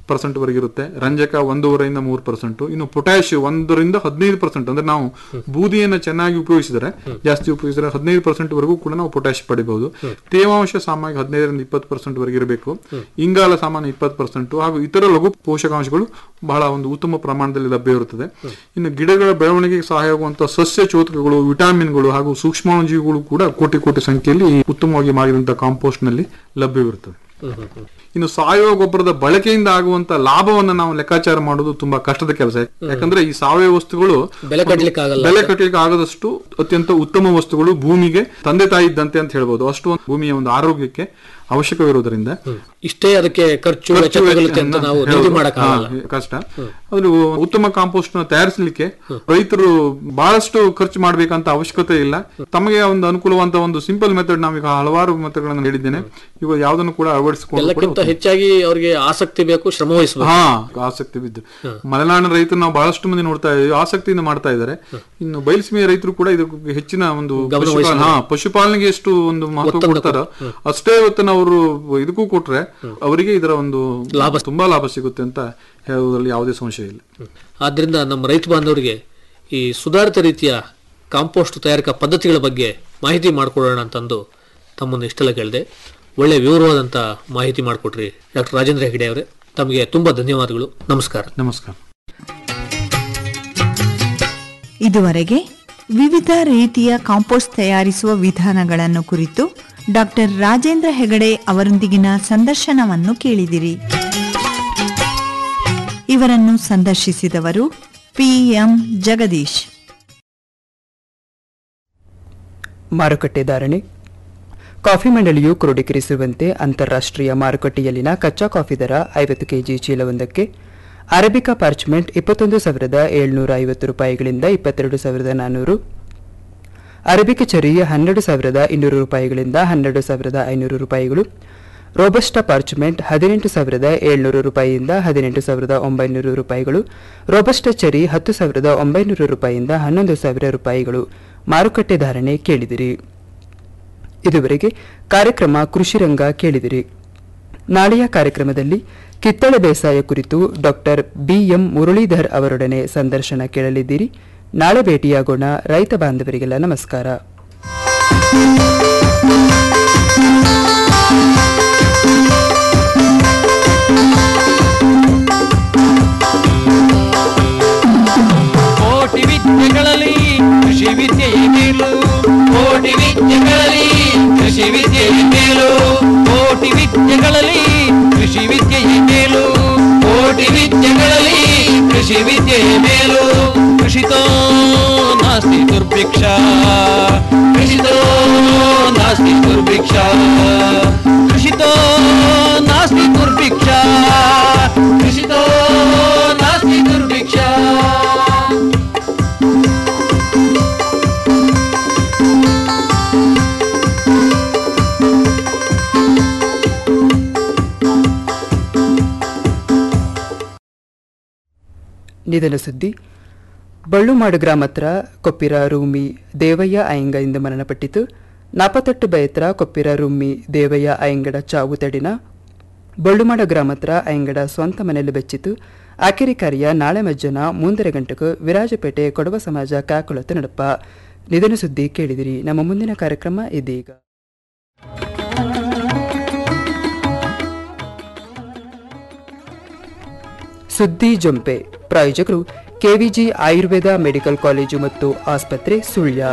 ಪರ್ಸೆಂಟ್ ವರೆಗೆ ಇರುತ್ತೆ ರಂಜಕ ಒಂದೂವರೆಯಿಂದ ಮೂರು ಪರ್ಸೆಂಟ್ ಇನ್ನು ಪೊಟ್ಯಾಶ್ ಒಂದರಿಂದ ಹದಿನೈದು ಪರ್ಸೆಂಟ್ ಅಂದ್ರೆ ನಾವು ಬೂದಿಯನ್ನು ಚೆನ್ನಾಗಿ ಉಪಯೋಗಿಸಿದ್ರೆ ಜಾಸ್ತಿ ಉಪಯೋಗಿಸಿದ್ರೆ ಹದಿನೈದು ಪರ್ಸೆಂಟ್ ವರೆಗೂ ಕೂಡ ನಾವು ಪೊಟ್ಯಾಶ್ ಪಡಿಬಹುದು ತೇವಾಂಶ ಸಾಮಾನ್ಯ ಹದಿನೈದರಿಂದ ಇಪ್ಪತ್ತು ಪರ್ಸೆಂಟ್ ವರೆಗೆ ಇರಬೇಕು ಇಂಗಾಲ ಸಾಮಾನ್ಯ ಇಪ್ಪತ್ತು ಪರ್ಸೆಂಟ್ ಹಾಗೂ ಇತರ ಲಘು ಪೋಷಕಾಂಶಗಳು ಬಹಳ ಒಂದು ಉತ್ತಮ ಪ್ರಮಾಣದಲ್ಲಿ ಲಭ್ಯವಿರುತ್ತದೆ ಇನ್ನು ಗಿಡಗಳ ಬೆಳವಣಿಗೆಗೆ ಸಹಾಯವಾಗುವಂತಹ ಸಸ್ಯ ಚೋದಕಗಳು ವಿಟಾಮಿನ್ಗಳು ಹಾಗೂ ಸೂಕ್ಷ್ಮಾಣುಜೀವಿಗಳು ಕೂಡ ಕೋಟಿ ಕೋಟಿ ಸಂಖ್ಯೆಯಲ್ಲಿ ಈ ಉತ್ತಮವಾಗಿ ಮಾಡಿದಂತಹ ಕಾಂಪೋಸ್ಟ್ ನಲ್ಲಿ ಲಭ್ಯವಿರುತ್ತದೆ ಇನ್ನು ಸಾವಯವ ಗೊಬ್ಬರದ ಬಳಕೆಯಿಂದ ಆಗುವಂತ ಲಾಭವನ್ನ ನಾವು ಲೆಕ್ಕಾಚಾರ ಮಾಡೋದು ತುಂಬಾ ಕಷ್ಟದ ಕೆಲಸ ಯಾಕಂದ್ರೆ ಈ ಸಾವಯವ ವಸ್ತುಗಳು ಬೆಲೆ ಕಟ್ಲಿಕ್ಕೆ ಆಗಲ್ಲ. ಬೆಲೆ ಕಟ್ಟಲಿಕ್ಕೆ ಆಗದಷ್ಟು ಅತ್ಯಂತ ಉತ್ತಮ ವಸ್ತುಗಳು ಭೂಮಿಗೆ ತಂದೆ ತಾಯಿ ಇದ್ದಂತೆ ಅಂತ ಹೇಳ್ಬೋದು ಅಷ್ಟು ಒಂದು ಭೂಮಿಯ ಒಂದು ಆರೋಗ್ಯಕ್ಕೆ ಅವಶ್ಯಕವಿರುವುದರಿಂದ ಇಷ್ಟೇ ಅದಕ್ಕೆ ಖರ್ಚು ವೆಚ್ಚ ಖರ್ಚು ತಗಲುತ್ತೆ ಅಂತ ನಾವು ಹೌದು. ನಿಗದಿ ಮಾಡಕ್ಕಾಗಲ್ಲ ಹಾ, ಕಷ್ಟ ಅದು ಉತ್ತಮ ಕಾಂಪೋಸ್ಟ್ ನ ತಯಾರಿಸಲಿಕ್ಕೆ ರೈತರು ಬಹಳಷ್ಟು ಖರ್ಚು ಮಾಡ್ಬೇಕಂತ ಅವಶ್ಯಕತೆ ಇಲ್ಲ ತಮಗೆ ಒಂದು ಅನುಕೂಲವಂತ ಒಂದು ಸಿಂಪಲ್ ಮೆಥಡ್ ನಾವೀಗ ಹಲವಾರು ಮೆಥಡ್ಗಳನ್ನು ಹೇಳಿದ್ದೇನೆ ಇವಾಗ ಯಾವ್ದನ್ನು ಕೂಡ ಅಳವಡಿಸಿಕೊಂಡು ಕೂಡ ಎಲ್ಲಕ್ಕಿಂತ ಹೆಚ್ಚಾಗಿ ಅವರಿಗೆ ಆಸಕ್ತಿ ಬೇಕು ಶ್ರಮ ವಹಿಸಬೇಕು ಹಾ ಆಸಕ್ತಿ ಬಿದ್ದು ಮಲೆನಾಡಿನ ರೈತರು ನಾವು ಬಹಳಷ್ಟು ಮಂದಿ ನೋಡ್ತಾ ಇದ್ದೀವಿ ಆಸಕ್ತಿಯಿಂದ ಮಾಡ್ತಾ ಇದ್ದಾರೆ ಇನ್ನು ಬಯಲುಸೀಮೆಯ ರೈತರು ಕೂಡ ಇದಕ್ಕೆ ಹೆಚ್ಚಿನ ಒಂದು ಗಮನ ಪಶುಪಾಲ- ಹಾ ಪಶುಪಾಲನೆಗೆ ಎಷ್ಟು ಒಂದು ಮಹತ್ವ ಕೊಡ್ತಾರ ಅಷ್ಟೇ ಹೊತ್ತನ್ನು ಅವರು ಇದಕ್ಕೂ ಕೊಟ್ರೆ ಅವರಿಗೆ ಇದರ ಒಂದು ಲಾಭ ತುಂಬಾ ಲಾಭ ಸಿಗುತ್ತೆ ಅಂತ ಹೇಳುವುದರಲ್ಲಿ ಯಾವುದೇ ಸಂಶಯ ಇಲ್ಲ ಆದ್ರಿಂದ ನಮ್ಮ ರೈತ ಬಾಂಧವರಿಗೆ ಈ ಸುಧಾರಿತ ರೀತಿಯ ಕಾಂಪೋಸ್ಟ್ ತಯಾರಿಕಾ ಪದ್ಧತಿಗಳ ಬಗ್ಗೆ ಮಾಹಿತಿ ಮಾಡಿಕೊಡೋಣ ಅಂತಂದು ತಮ್ಮನ್ನು ಇಷ್ಟೆಲ್ಲ ಕೇಳಿದೆ ಒಳ್ಳೆ ವಿವರವಾದಂಥ ಮಾಹಿತಿ ಮಾಡಿಕೊಟ್ರಿ ಡಾಕ್ಟರ್ ರಾಜೇಂದ್ರ ಹೆಗಡೆ ಅವರೇ ತಮಗೆ ತುಂಬ ಧನ್ಯವಾದಗಳು ನಮಸ್ಕಾರ ನಮಸ್ಕಾರ ಇದುವರೆಗೆ ವಿವಿಧ ರೀತಿಯ ಕಾಂಪೋಸ್ಟ್ ತಯಾರಿಸುವ ವಿಧಾನಗಳನ್ನು ಕುರಿತು ಡಾಕ್ಟರ್ ರಾಜೇಂದ್ರ ಹೆಗಡೆ ಅವರೊಂದಿಗಿನ ಸಂದರ್ಶನವನ್ನು ಕೇಳಿದಿರಿ ಇವರನ್ನು ಸಂದರ್ಶಿಸಿದವರು ಪಿಎಂ ಜಗದೀಶ್ ಮಾರುಕಟ್ಟೆ ಧಾರಣೆ ಕಾಫಿ ಮಂಡಳಿಯು ಕ್ರೋಢೀಕರಿಸಿರುವಂತೆ ಅಂತಾರಾಷ್ಟ್ರೀಯ ಮಾರುಕಟ್ಟೆಯಲ್ಲಿನ ಕಚ್ಚಾ ಕಾಫಿ ದರ ಐವತ್ತು ಕೆಜಿ ಚೀಲವೊಂದಕ್ಕೆ ಅರೇಬಿಕಾ ಪಾರ್ಚ್ಮೆಂಟ್ ಇಪ್ಪತ್ತೊಂದು ಸಾವಿರದ ಏಳ್ನೂರ ಐವತ್ತು ರೂಪಾಯಿಗಳಿಂದ ಇಪ್ಪತ್ತೆರಡು ಸಾವಿರದ ನಾನ್ನೂರು ಅರೇಬಿಕ ಚರಿ ಹನ್ನೆರಡು ಸಾವಿರದ ಇನ್ನೂರು ರೂಪಾಯಿಗಳಿಂದ ಹನ್ನೆರಡು ಸಾವಿರದ ಐನೂರು ರೂಪಾಯಿಗಳು ರೋಬಸ್ಟಾ ಪಾರ್ಚ್ಮೆಂಟ್ ಹದಿನೆಂಟು ಸಾವಿರದ ಏಳ್ನೂರು ರೂಪಾಯಿಯಿಂದ ಹದಿನೆಂಟು ಸಾವಿರದ ಒಂಬೈನೂರು ರೂಪಾಯಿಗಳು ರೋಬಸ್ಟಾ ಚರಿ ಹತ್ತು ಸಾವಿರದ ಒಂಬೈನೂರು ರೂಪಾಯಿಯಿಂದ ಹನ್ನೊಂದು ಸಾವಿರ ರೂಪಾಯಿಗಳು ಮಾರುಕಟ್ಟೆ ಧಾರಣೆ ಕೇಳಿದಿರಿ ಇದುವರೆಗೆ ಕಾರ್ಯಕ್ರಮ ಕೃಷಿ ರಂಗ ಕೇಳಿದಿರಿ ನಾಳೆಯ ಕಾರ್ಯಕ್ರಮದಲ್ಲಿ ಕಿತ್ತಳೆ ಬೇಸಾಯ ಕುರಿತು ಡಾಕ್ಟರ್ ಬಿಎಂ ಮುರಳೀಧರ್ ಅವರೊಡನೆ ಸಂದರ್ಶನ ಕೇಳಲಿದ್ದೀರಿ ನಾಳೆ ಭೇಟಿಯಾಗೋಣ ರೈತ ಬಾಂಧವರಿಗೆಲ್ಲ ನಮಸ್ಕಾರ ಕೋಟಿ ವಿದ್ಯೆಗಳಲ್ಲಿ ಕೃಷಿ ವಿದ್ಯೆಯೇ ಮೇಲು ಕೋಟಿ ವಿದ್ಯೆಗಳಲ್ಲಿ ಕೃಷಿ ವಿದ್ಯೆಯೇ ಮೇಲು ಕೋಟಿ ವಿದ್ಯೆಗಳಲ್ಲಿ ಕೃಷಿ ವಿದ್ಯೆಯೇ ಮೇಲು ಕೋಟಿ ವಿದ್ಯೆಗಳಲ್ಲಿ ಕೃಷಿ ವಿದ್ಯೆಯೇ ಮೇಲು ಕೃಷಿತೋ ನಾಸ್ತಿ ದುರ್ಭಿಕ್ಷ ಕೃಷಿತೋ ನಾಸ್ತಿ ದುರ್ಭಿಕ್ಷ ಕೃಷಿತೋ ನಾಸ್ತಿ ದುರ್ಭಿಕ್ಷ ಕೃಷಿತೋ ನಾಸ್ತಿ ದುರ್ಭಿಕ್ಷ ನಿಧನ ಸುದ್ದಿ ಬಳ್ಳುಮಾಡು ಗ್ರಾಮ ಹತ್ರ ಕೊಪ್ಪಿರ ರೂಮಿ ದೇವಯ್ಯ ಅಯ್ಯಂಗರಿಂದ ಮರಣಪಟ್ಟಿತು ನಾಪತ್ತಟ್ಟು ಬಯತ್ರ ಕೊಪ್ಪಿರ ರೂಮಿ ದೇವಯ್ಯ ಅಯ್ಯಂಗಡ ಚಾವು ತಡಿನ ಬಳ್ಳುಮಾಡ ಗ್ರಾಮ ಹತ್ರ ಅಯ್ಯಂಗಡ ಸ್ವಂತ ಮನೆಯಲ್ಲಿ ಬೆಚ್ಚಿತು ಆಕೆರಿ ಕಾರ್ಯ ನಾಳೆ ಮಧ್ಯಾಹ್ನ ಮೂಂದರ ಗಂಟೆಗೂ ವಿರಾಜಪೇಟೆ ಕೊಡವ ಸಮಾಜ ಕಾಕೊಳತು ನಡಪ ನಿಧನ ಸುದ್ದಿ ಕೇಳಿದಿರಿ ನಮ್ಮ ಮುಂದಿನ ಕಾರ್ಯಕ್ರಮ ಇದೀಗ ಸುದ್ದಿ ಜೊಂಪೆ ಪ್ರಾಯೋಜಕರು ಕೆವಿಜಿ ಆಯುರ್ವೇದ ಮೆಡಿಕಲ್ ಕಾಲೇಜು ಮತ್ತು ಆಸ್ಪತ್ರೆ ಸುಳ್ಯ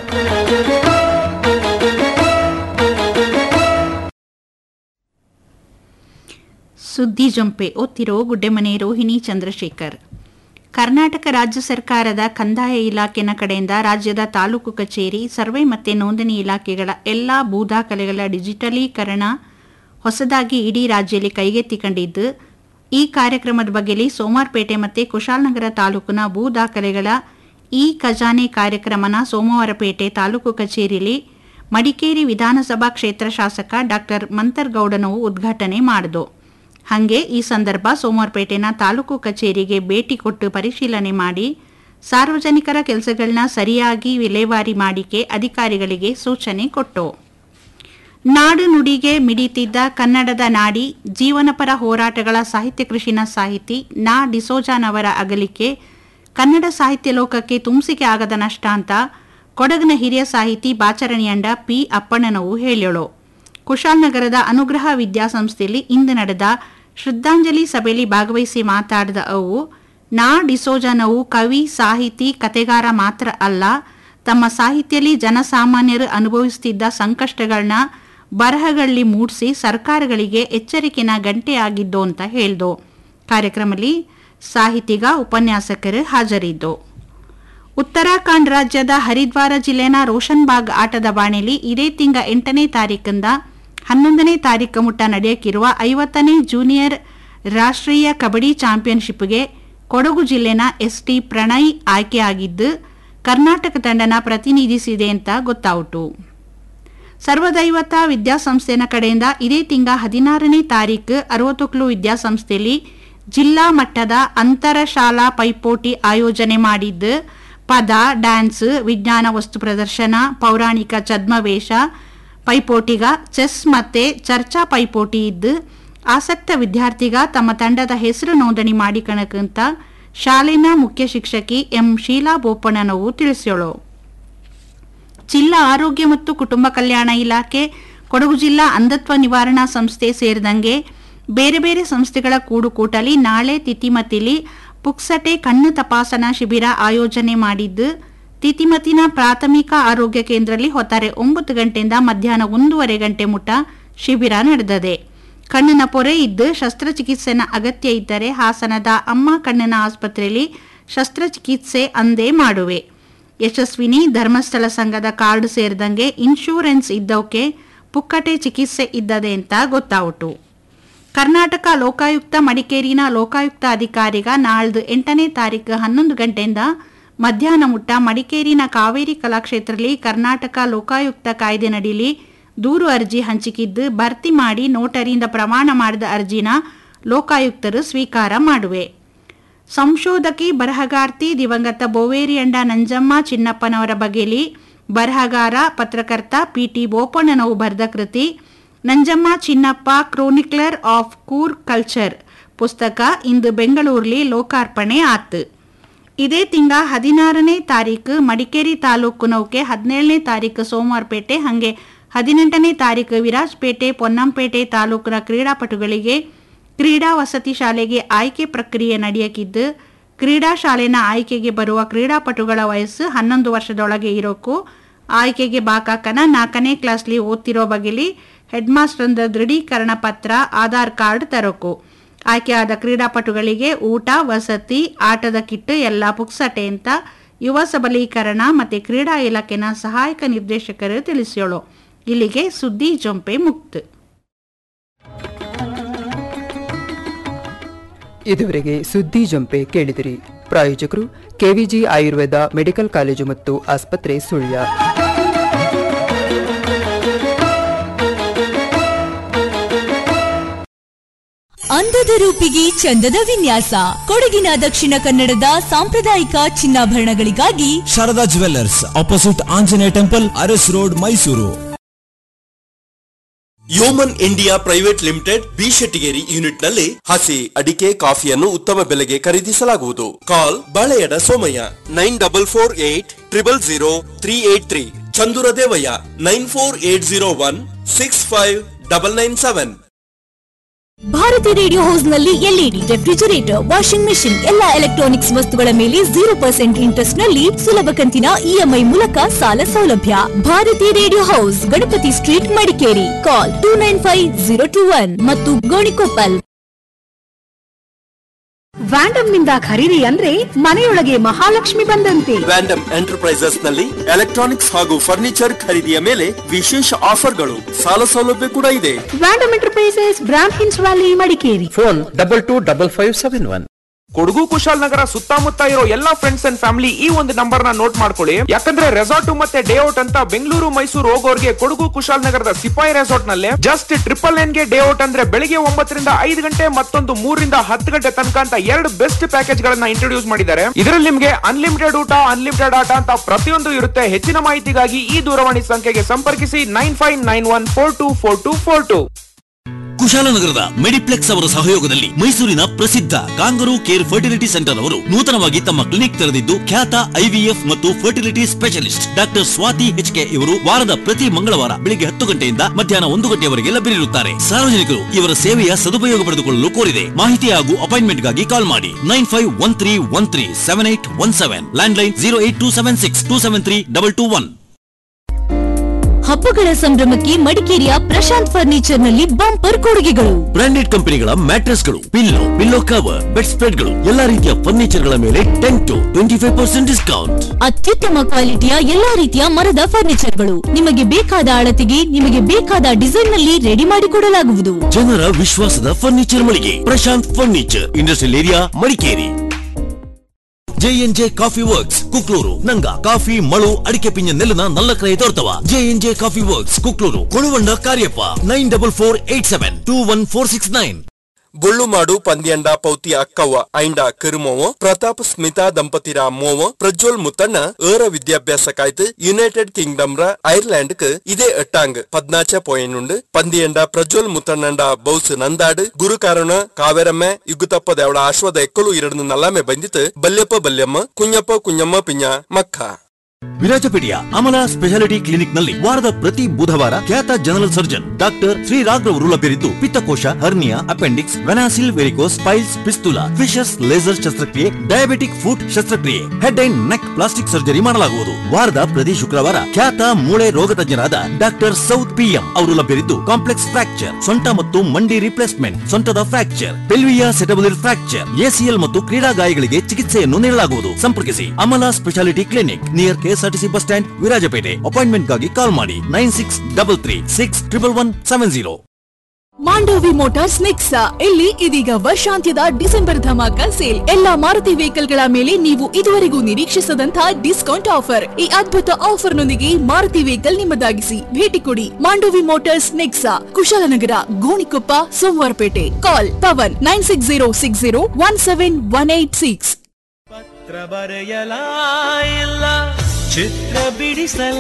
ಸುದ್ದಿ ಜಂಪೆ ಓದ್ತಿರೋ ಗುಡ್ಡೆಮನೆ ರೋಹಿಣಿ ಚಂದ್ರಶೇಖರ್ ಕರ್ನಾಟಕ ರಾಜ್ಯ ಸರ್ಕಾರದ ಕಂದಾಯ ಇಲಾಖೆನ ಕಡೆಯಿಂದ ರಾಜ್ಯದ ತಾಲೂಕು ಕಚೇರಿ ಸರ್ವೆ ಮತ್ತು ನೋಂದಣಿ ಇಲಾಖೆಗಳ ಎಲ್ಲ ಭೂದಾಖಲೆಗಳ ಡಿಜಿಟಲೀಕರಣ ಹೊಸದಾಗಿ ಇಡೀ ರಾಜ್ಯದಲ್ಲಿ ಕೈಗೆತ್ತಿಕೊಂಡಿದ್ದು ಈ ಕಾರ್ಯಕ್ರಮದ ಬಗ್ಗೆಲಿ ಸೋಮಾರ್ಪೇಟೆ ಮತ್ತು ಕುಶಾಲನಗರ ತಾಲೂಕಿನ ಭೂ ದಾಖಲೆಗಳ ಈ ಖಜಾನೆ ಕಾರ್ಯಕ್ರಮನ ಸೋಮವಾರಪೇಟೆ ತಾಲೂಕು ಕಚೇರಿಯಲ್ಲಿ ಮಡಿಕೇರಿ ವಿಧಾನಸಭಾ ಕ್ಷೇತ್ರ ಶಾಸಕ ಡಾಕ್ಟರ್ ಮಂತರ್ಗೌಡನವು ಉದ್ಘಾಟನೆ ಮಾಡಿದು ಹಾಗೆ ಈ ಸಂದರ್ಭ ಸೋಮವಾರಪೇಟೆನ ತಾಲೂಕು ಕಚೇರಿಗೆ ಭೇಟಿ ಕೊಟ್ಟು ಪರಿಶೀಲನೆ ಮಾಡಿ ಸಾರ್ವಜನಿಕರ ಕೆಲಸಗಳನ್ನ ಸರಿಯಾಗಿ ವಿಲೇವಾರಿ ಮಾಡಿಕೆ ಅಧಿಕಾರಿಗಳಿಗೆ ಸೂಚನೆ ಕೊಟ್ಟು ನಾಡು ನುಡಿಗೆ ಮಿಡಿತಿದ್ದ ಕನ್ನಡದ ನಾಡಿ ಜೀವನಪರ ಹೋರಾಟಗಳ ಸಾಹಿತ್ಯ ಕೃಷಿನ ಸಾಹಿತಿ ನಾ ಡಿಸೋಜಾನವರ ಅಗಲಿಕೆ ಕನ್ನಡ ಸಾಹಿತ್ಯ ಲೋಕಕ್ಕೆ ತುಂಬಿಸಿಕೆ ಆಗದ ನಷ್ಟ ಅಂತ ಕೊಡಗಿನ ಹಿರಿಯ ಸಾಹಿತಿ ಬಾಚರಣಿಯಂಡ ಪಿ ಅಪ್ಪಣ್ಣನವು ಹೇಳ್ಯಳು ಕುಶಾಲನಗರದ ಅನುಗ್ರಹ ವಿದ್ಯಾಸಂಸ್ಥೆಯಲ್ಲಿ ಇಂದು ನಡೆದ ಶ್ರದ್ಧಾಂಜಲಿ ಸಭೆಯಲ್ಲಿ ಭಾಗವಹಿಸಿ ಮಾತಾಡಿದ ಅವು ನಾ ಡಿಸೋಜನವು ಕವಿ ಸಾಹಿತಿ ಕತೆಗಾರ ಮಾತ್ರ ಅಲ್ಲ ತಮ್ಮ ಸಾಹಿತ್ಯದಲ್ಲಿ ಜನಸಾಮಾನ್ಯರು ಅನುಭವಿಸುತ್ತಿದ್ದ ಸಂಕಷ್ಟಗಳನ್ನ ಬರಹಗಳಲ್ಲಿ ಮೂಡಿಸಿ ಸರ್ಕಾರಗಳಿಗೆ ಎಚ್ಚರಿಕೆನ ಗಂಟೆಯಾಗಿದ್ದು ಅಂತ ಹೇಳ್ದು ಕಾರ್ಯಕ್ರಮದಲ್ಲಿ ಸಾಹಿತಿಗ ಉಪನ್ಯಾಸಕರು ಹಾಜರಿದ್ದು ಉತ್ತರಾಖಂಡ್ ರಾಜ್ಯದ ಹರಿದ್ವಾರ ಜಿಲ್ಲೆನ ರೋಷನ್ಬಾಗ್ ಆಟದ ಬಾಣೆಲಿ ಇದೇ ತಿಂಗ ಎಂಟನೇ ತಾರೀಕಿಂದ ಹನ್ನೊಂದನೇ ತಾರೀಕು ಮುಟ್ಟ ನಡೆಯಕ್ಕಿರುವ ಐವತ್ತನೇ ಜೂನಿಯರ್ ರಾಷ್ಟ್ರೀಯ ಕಬಡ್ಡಿ ಚಾಂಪಿಯನ್ಶಿಪ್ಗೆ ಕೊಡಗು ಜಿಲ್ಲೆನ ಎಸ್ಟಿ ಪ್ರಣಯ್ ಆಯ್ಕೆಯಾಗಿದ್ದು ಕರ್ನಾಟಕ ತಂಡನ ಪ್ರತಿನಿಧಿಸಿದೆ ಅಂತ ಗೊತ್ತಾಯಿತು ಸರ್ವದೈವತ ವಿದ್ಯಾಸಂಸ್ಥೆನ ಕಡೆಯಿಂದ ಇದೇ ತಿಂಗ ಹದಿನಾರನೇ ತಾರೀಕು ಅರವತ್ತೊಕ್ಲು ವಿದ್ಯಾಸಂಸ್ಥೆಯಲ್ಲಿ ಜಿಲ್ಲಾ ಮಟ್ಟದ ಅಂತರ ಶಾಲಾ ಪೈಪೋಟಿ ಆಯೋಜನೆ ಮಾಡಿದ್ದು ಪದ ಡ್ಯಾನ್ಸ್ ವಿಜ್ಞಾನ ವಸ್ತು ಪ್ರದರ್ಶನ ಪೌರಾಣಿಕ ಛದ್ಮವೇಷ ಪೈಪೋಟಿಗ ಚೆಸ್ ಮತ್ತೆ ಚರ್ಚಾ ಪೈಪೋಟಿ ಇದ್ದು ಆಸಕ್ತ ವಿದ್ಯಾರ್ಥಿಗ ತಮ್ಮ ತಂಡದ ಹೆಸರು ನೋಂದಣಿ ಮಾಡಿಕಣಕಂತ ಶಾಲೆನ ಮುಖ್ಯ ಶಿಕ್ಷಕಿ ಎಂ ಶೀಲಾ ಬೋಪಣ್ಣನವು ತಿಳಿಸ್ಯೋಳು ಜಿಲ್ಲಾ ಆರೋಗ್ಯ ಮತ್ತು ಕುಟುಂಬ ಕಲ್ಯಾಣ ಇಲಾಖೆ ಕೊಡಗು ಜಿಲ್ಲಾ ಅಂಧತ್ವ ನಿವಾರಣಾ ಸಂಸ್ಥೆ ಸೇರಿದಂಗೆ ಬೇರೆ ಬೇರೆ ಸಂಸ್ಥೆಗಳ ಕೂಡುಕೂಟಲಿ ನಾಳೆ ತಿತಿಮತಿಲಿ ಪುಕ್ಸಟೆ ಕಣ್ಣು ತಪಾಸಣಾ ಶಿಬಿರ ಆಯೋಜನೆ ಮಾಡಿದ್ದು ತಿತಿಮತಿನ ಪ್ರಾಥಮಿಕ ಆರೋಗ್ಯ ಕೇಂದ್ರದಲ್ಲಿ ಹೊತ್ತಾರೆ ಒಂಬತ್ತು ಗಂಟೆಯಿಂದ ಮಧ್ಯಾಹ್ನ ಒಂದೂವರೆ ಗಂಟೆ ಮುಟ್ಟ ಶಿಬಿರ ನಡೆದಿದೆ ಕಣ್ಣಿನ ಪೊರೆ ಇದ್ದು ಶಸ್ತ್ರಚಿಕಿತ್ಸೆನ ಅಗತ್ಯ ಇದ್ದರೆ ಹಾಸನದ ಅಮ್ಮ ಕಣ್ಣಿನ ಆಸ್ಪತ್ರೆಯಲ್ಲಿ ಶಸ್ತ್ರಚಿಕಿತ್ಸೆ ಅಂದೇ ಮಾಡುವೆ ಯಶಸ್ವಿನಿ ಧರ್ಮಸ್ಥಳ ಸಂಘದ ಕಾರ್ಡ್ ಸೇರಿದಂಗೆ ಇನ್ಶೂರೆನ್ಸ್ ಇದ್ದವಕ್ಕೆ ಪುಕ್ಕಟೆ ಚಿಕಿತ್ಸೆ ಇದ್ದದೆ ಅಂತ ಗೊತ್ತಾಯಿತು ಕರ್ನಾಟಕ ಲೋಕಾಯುಕ್ತ ಮಡಿಕೇರಿನ ಲೋಕಾಯುಕ್ತ ಅಧಿಕಾರಿಗ ನಾಳ್ದು ಎಂಟನೇ ತಾರೀಕು ಹನ್ನೊಂದು ಗಂಟೆಯಿಂದ ಮಧ್ಯಾಹ್ನ ಮುಟ್ಟ ಮಡಿಕೇರಿನ ಕಾವೇರಿ ಕಲಾಕ್ಷೇತ್ರದಲ್ಲಿ ಕರ್ನಾಟಕ ಲೋಕಾಯುಕ್ತ ಕಾಯ್ದೆ ನಡೀಲಿ ದೂರು ಅರ್ಜಿ ಹಂಚಿಕಿದ್ದು ಭರ್ತಿ ಮಾಡಿ ನೋಟರಿಯಿಂದ ಪ್ರಮಾಣ ಮಾಡಿದ ಅರ್ಜಿನ ಲೋಕಾಯುಕ್ತರು ಸ್ವೀಕಾರ ಮಾಡುವೆ ಸಂಶೋಧಕಿ ಬರಹಗಾರ್ತಿ ದಿವಂಗತ ಬೋವೇರಿಯಂಡ ನಂಜಮ್ಮ ಚಿನ್ನಪ್ಪನವರ ಬಗೆಲಿ ಬರಹಗಾರ ಪತ್ರಕರ್ತ ಪಿ ಟಿ ಬೋಪಣ್ಣನವು ಬರೆದ ಕೃತಿ Nanjamma Chinnappa chronicler of Coorg culture ಪುಸ್ತಕ ಇಂದು ಬೆಂಗಳೂರಲ್ಲಿ ಲೋಕಾರ್ಪಣೆ ಆತು ಇದೇ ತಿಂಗ ಹದಿನಾರನೇ ತಾರೀಕು ಮಡಿಕೇರಿ ತಾಲೂಕು ನೌಕೆ ಹದಿನೇಳನೇ ತಾರೀಕು ಸೋಮವಾರಪೇಟೆ ಹಾಗೆ ಹದಿನೆಂಟನೇ ತಾರೀಕು ವಿರಾಜಪೇಟೆ ಪೊನ್ನಂಪೇಟೆ ತಾಲೂಕಿನ ಕ್ರೀಡಾಪಟುಗಳಿಗೆ ಕ್ರೀಡಾ ವಸತಿ ಶಾಲೆಗೆ ಆಯ್ಕೆ ಪ್ರಕ್ರಿಯೆ ನಡೆಯಕ್ಕಿದ್ದು ಕ್ರೀಡಾ ಶಾಲೆನ ಆಯ್ಕೆಗೆ ಬರುವ ಕ್ರೀಡಾಪಟುಗಳ ವಯಸ್ಸು ಹನ್ನೊಂದು ವರ್ಷದೊಳಗೆ ಇರೋಕ್ಕೂ ಆಯ್ಕೆಗೆ ಬಾಕಾಕನ ನಾಲ್ಕನೇ ಕ್ಲಾಸ್ಲಿ ಓದ್ತಿರೋ ಬಗೆಲಿ ಹೆಡ್ ಮಾಸ್ಟರ್ದ ದೃಢೀಕರಣ ಪತ್ರ ಆಧಾರ್ ಕಾರ್ಡ್ ತರೋಕು ಆಯ್ಕೆಯಾದ ಕ್ರೀಡಾಪಟುಗಳಿಗೆ ಊಟ ವಸತಿ ಆಟದ ಕಿಟ್ ಎಲ್ಲ ಪುಕ್ಸಟೆ ಅಂತ ಯುವ ಸಬಲೀಕರಣ ಮತ್ತೆ ಕ್ರೀಡಾ ಇಲಾಖೆನ ಸಹಾಯಕ ನಿರ್ದೇಶಕರು ತಿಳಿಸ್ಯೋಳು ಇಲ್ಲಿಗೆ ಸುದ್ದಿ ಜೊಂಪೆ ಮುಕ್ತ ಇದುವರೆಗೆ ಸುದ್ದಿ ಜಂಪೆ ಕೇಳಿದಿರಿ ಪ್ರಾಯೋಜಕರು ಕೆವಿಜಿ ಆಯುರ್ವೇದ ಮೆಡಿಕಲ್ ಕಾಲೇಜು ಮತ್ತು ಆಸ್ಪತ್ರೆ ಸುಳ್ಯ ಅಂದದ ರೂಪಿಗೆ ಚಂದದ ವಿನ್ಯಾಸ ಕೊಡಗಿನ ದಕ್ಷಿಣ ಕನ್ನಡದ ಸಾಂಪ್ರದಾಯಿಕ ಚಿನ್ನಾಭರಣಗಳಿಗಾಗಿ Sharada jewellers opposite Anjaneya temple Aras road Mysuru Yeoman India private limited B Shettigeri unit ನಲ್ಲಿ ಹಸಿ ಅಡಿಕೆ ಕಾಫಿಯನ್ನು ಉತ್ತಮ ಬೆಲೆಗೆ ಖರೀದಿಸಲಾಗುವುದು call Baleyada Somaiah nine double four eight triple zero three eight three Chandura Devaiah nine four eight zero one six five double nine seven Bharathi radio house ನಲ್ಲಿ LED refrigerator washing machine ಎಲ್ಲಾ electronics ವಸ್ತುಗಳ ಮೇಲೆ ಜೀರೋ ಪರ್ಸೆಂಟ್ ಇಂಟ್ರೆಸ್ಟ್ ನಲ್ಲಿ ಸುಲಭ ಕಂತಿನ ಇಎಂಐ ಮೂಲಕ ಸಾಲ ಸೌಲಭ್ಯ Bharathi radio house Ganapathi street Madikeri call two nine five zero two one ಮತ್ತು ಗೋಣಿಕೊಪ್ಪಲ್ ವ್ಯಾಂಡಮ್ ನಿಂದ ಖರೀದಿ ಅಂದ್ರೆ ಮನೆಯೊಳಗೆ ಮಹಾಲಕ್ಷ್ಮಿ ಬಂದಂತೆ ವ್ಯಾಂಡಮ್ ಎಂಟರ್ಪ್ರೈಸಸ್ ನಲ್ಲಿ ಎಲೆಕ್ಟ್ರಾನಿಕ್ಸ್ ಹಾಗೂ ಫರ್ನಿಚರ್ ಖರೀದಿಯ ಮೇಲೆ ವಿಶೇಷ ಆಫರ್ಗಳು ಸಾಲ ಸೌಲಭ್ಯ ಕೂಡ ಇದೆ ವ್ಯಾಂಡಮ್ ಎಂಟರ್ಪ್ರೈಸಸ್ ಬ್ರಾಂಡ್ ಹಿನ್ಸ್ valley Madikeri phone double two double five seven one Kodagu Kushalanagar ಸುತ್ತಮುತ್ತ ಇರೋ ಎಲ್ಲಾ ಫ್ರೆಂಡ್ಸ್ ಅಂಡ್ ಫ್ಯಾಮಿಲಿ ಈ ಒಂದು ನಂಬರ್ ನ ನೋಟ್ ಮಾಡ್ಕೊಳ್ಳಿ ಯಾಕಂದ್ರೆ ರೆಸಾರ್ಟ್ ಮತ್ತೆ ಡೇ ಔಟ್ ಅಂತ ಬೆಂಗಳೂರು ಮೈಸೂರು ಹೋಗೋರ್ಗೆ ಕೊಡಗು ಕುಶಾಲನಗರದ ಸಿಪಾಯಿ ರೆಸಾರ್ಟ್ ನಲ್ಲಿ ಜಸ್ಟ್ ಟ್ರಿಪಲ್ ನೈನ್ ಗೆ ಡೇ ಔಟ್ ಅಂದ್ರೆ ಬೆಳಿಗ್ಗೆ ಒಂಬತ್ತರಿಂದ ಐದು ಗಂಟೆ ಮತ್ತೊಂದು ಮೂರರಿಂದ ಹತ್ತು ಗಂಟೆ ತನಕ ಅಂತ ಎರಡು ಬೆಸ್ಟ್ ಪ್ಯಾಕೇಜ್ ಗಳನ್ನ ಇಂಟ್ರೊಡ್ಯೂಸ್ ಮಾಡಿದ್ದಾರೆ ಇದರಲ್ಲಿ ನಿಮ್ಗೆ ಅನ್ಲಿಮಿಟೆಡ್ ಊಟ ಅನ್ಲಿಮಿಟೆಡ್ ಆಟ ಅಂತ ಪ್ರತಿಯೊಂದು ಇರುತ್ತೆ ಹೆಚ್ಚಿನ ಮಾಹಿತಿಗಾಗಿ ಈ ದೂರವಾಣಿ ಸಂಖ್ಯೆಗೆ ಸಂಪರ್ಕಿಸಿ nine five nine one four two four two four two ಕುಶಾಲನಗರದ ಮೆಡಿಪ್ಲೆಕ್ಸ್ ಅವರ ಸಹಯೋಗದಲ್ಲಿ ಮೈಸೂರಿನ ಪ್ರಸಿದ್ಧ ಕಾಂಗರೂ ಕೇರ್ ಫರ್ಟಿಲಿಟಿ ಸೆಂಟರ್ ಅವರು ನೂತನವಾಗಿ ತಮ್ಮ ಕ್ಲಿನಿಕ್ ತೆರೆದಿದ್ದು ಖ್ಯಾತ ಐವಿಎಫ್ ಮತ್ತು fertility specialist doctor Swathi H K ಇವರು ವಾರದ ಪ್ರತಿ ಮಂಗಳವಾರ ಬೆಳಿಗ್ಗೆ ಹತ್ತು ಗಂಟೆಯಿಂದ ಮಧ್ಯಾಹ್ನ ಒಂದು ಗಂಟೆಯವರೆಗೆ ಲಭ್ಯರಿರುತ್ತಾರೆ ಸಾರ್ವಜನಿಕರು ಇವರ ಸೇವೆಯ ಸದುಪಯೋಗ ಪಡೆದುಕೊಳ್ಳಲು ಕೋರಿದೆ ಮಾಹಿತಿ ಹಾಗೂ ಅಪಾಯಿಂಟ್ಮೆಂಟ್ಗಾಗಿ ಕಾಲ್ ಮಾಡಿ nine five one three one three seven eight one seven landline zero eight two seven six two seven three double two one ಹಬ್ಬಗಳ ಸಂಭ್ರಮಕ್ಕೆ ಮಡಿಕೇರಿಯ ಪ್ರಶಾಂತ್ ಫರ್ನಿಚರ್ ನಲ್ಲಿ ಬಂಪರ್ ಕೊಡುಗೆಗಳು ಬ್ರಾಂಡೆಡ್ ಕಂಪನಿಗಳ ಮ್ಯಾಟ್ರೆಸ್ಗಳು ಪಿಲ್ಲೋ ಪಿಲ್ಲೋ ಕವರ್ ಬೆಡ್ ಸ್ಪ್ರೆಡ್ಗಳು ಎಲ್ಲಾ ರೀತಿಯ ಫರ್ನಿಚರ್ ಗಳ ಮೇಲೆ ten to twenty five percent discount ಅತ್ಯುತ್ತಮ ಕ್ವಾಲಿಟಿಯ ಎಲ್ಲಾ ರೀತಿಯ ಮರದ ಫರ್ನಿಚರ್ಗಳು ನಿಮಗೆ ಬೇಕಾದ ಅಳತೆಗೆ ನಿಮಗೆ ಬೇಕಾದ ಡಿಸೈನ್ ನಲ್ಲಿ ರೆಡಿ ಮಾಡಿಕೊಡಲಾಗುವುದು ಜನರ ವಿಶ್ವಾಸದ ಫರ್ನಿಚರ್ ಮಳಿಗೆ Prashanth furniture industrial area Madikeri JNJ coffee works Kukluru ನಂಗ ಕಾಫಿ ಮಳು ಅಡಿಕೆ ಪಿಂಜ ನೆಲನ ನಲ್ಲಕ್ರಯ ತೋರ್ತವ JNJ coffee works Kukluru Koluvanda Kariappa nine double four eight seven two one four six nine Bollumadu Pandyanda ಪೌತಿ ಅಕ್ಕವ್ವ ಐಂಡ ಕಿರುಮೋವ ಪ್ರತಾಪ್ ಸ್ಮಿತಾ ದಂಪತಿರ ಮೋವ ಪ್ರಜ್ವಲ್ ಮುತ್ತಣ್ಣ ಏರ ವಿದ್ಯಾಭ್ಯಾಸಕ್ಕಾಯ್ತು ಯುನೈಟೆಡ್ ಕಿಂಗ್ಡಮ್ ರ ಐರ್ಲ್ಯಾಂಡ್ ಕ್ ಇದೇ ಎಟ್ಟಾಂಗ್ ಪದ್ನಾಚ ಪೋಯನುಂಡು ಪಂದಿಯಂಡ ಪ್ರಜ್ವಲ್ ಮುತ್ತಣ್ಣಂಡ ಬೌಸ್ ನಂದಾಡು ಗುರುಕಾರಣ ಕಾವೇರಮ್ಮ ಇಗುತಪ್ಪ ದೇವಳ ಆಶ್ವದ ಎಕ್ಕಲು ಎರಡು ನಲ್ಲಾಮೆ ಬಂದಿತ್ತು ಬಲ್ಯಪ್ಪ ಬಲ್ಯಮ್ಮ ಕುഞ്ഞಪ್ಪ ಕುഞ്ഞಮ್ಮ ಪಿಂಜ ಮಕ್ಕ ವಿರಾಜಪೇಟೆಯ ಅಮಲಾ ಸ್ಪೆಷಾಲಿಟಿ ಕ್ಲಿನಿಕ್ ನಲ್ಲಿ ವಾರದ ಪ್ರತಿ ಬುಧವಾರ ಖ್ಯಾತ ಜನರಲ್ ಸರ್ಜನ್ ಡಾಕ್ಟರ್ ಶ್ರೀರಾಗ್ ರವರು ಲಭ್ಯರಿದ್ದು ಪಿತ್ತಕೋಶ ಹರ್ನಿಯಾ ಅಪೆಂಡಿಕ್ಸ್ ವೆನಾಸಿಲ್ varicose piles fistula fissures laser ಶಸ್ತ್ರಕ್ರಿಯೆ ಡಯಾಬಿಟಿಕ್ ಫುಟ್ ಶಸ್ತ್ರಕ್ರಿಯೆ head and neck plastic surgery ಮಾಡಲಾಗುವುದು ವಾರದ ಪ್ರತಿ ಶುಕ್ರವಾರ ಖ್ಯಾತ ಮೂಳೆ ರೋಗ ತಜ್ಞರಾದ ಡಾಕ್ಟರ್ ಸೌತ್ ಪಿಎಂ ಅವರು ಲಭ್ಯರಿದ್ದು ಕಾಂಪ್ಲೆಕ್ಸ್ ಫ್ರಾಕ್ಚರ್ ಸೊಂಟ ಮತ್ತು ಮಂಡಿ ರಿಪ್ಲೇಸ್ಮೆಂಟ್ ಸೊಂಟದ fracture pelvic acetabular fracture ACL ಮತ್ತು ಕ್ರೀಡಾ ಗಾಯಗಳಿಗೆ ಚಿಕಿತ್ಸೆಯನ್ನು ನೀಡಲಾಗುವುದು ಸಂಪರ್ಕಿಸಿ Amala speciality clinic near KSRTC bus stand Virajpet ಅಪಾಯಿಂಟ್ಮೆಂಟ್ಗಾಗಿ ಕಾಲ್ ಮಾಡಿ nine six double three six triple one seven zero Mandovi motors Nexa ಇಲ್ಲಿ ಇದೀಗ ವರ್ಷಾಂತ್ಯದ ಡಿಸೆಂಬರ್ ಧಮಾಕ ಸೇಲ್ ಎಲ್ಲಾ ಮಾರುತಿ ವೆಹಿಕಲ್ ಗಳ ಮೇಲೆ ನೀವು ಇದುವರೆಗೂ ನಿರೀಕ್ಷಿಸದಂತಹ ಡಿಸ್ಕೌಂಟ್ ಆಫರ್ ಈ ಅದ್ಭುತ ಆಫರ್ ನೊಂದಿಗೆ ಮಾರುತಿ ವೆಹಿಕಲ್ ನಿಮ್ಮದಾಗಿಸಿ ಭೇಟಿ ಕೊಡಿ Mandovi motors Nexa Kushalanagar Gonikoppa Somwarpet call Pavan nine six zero six zero one seven one eight six ಪತ್ರ ಬರೆಯಲ ಇಲ್ಲ ಚಿತ್ರ ಬಿಡಿಸಲ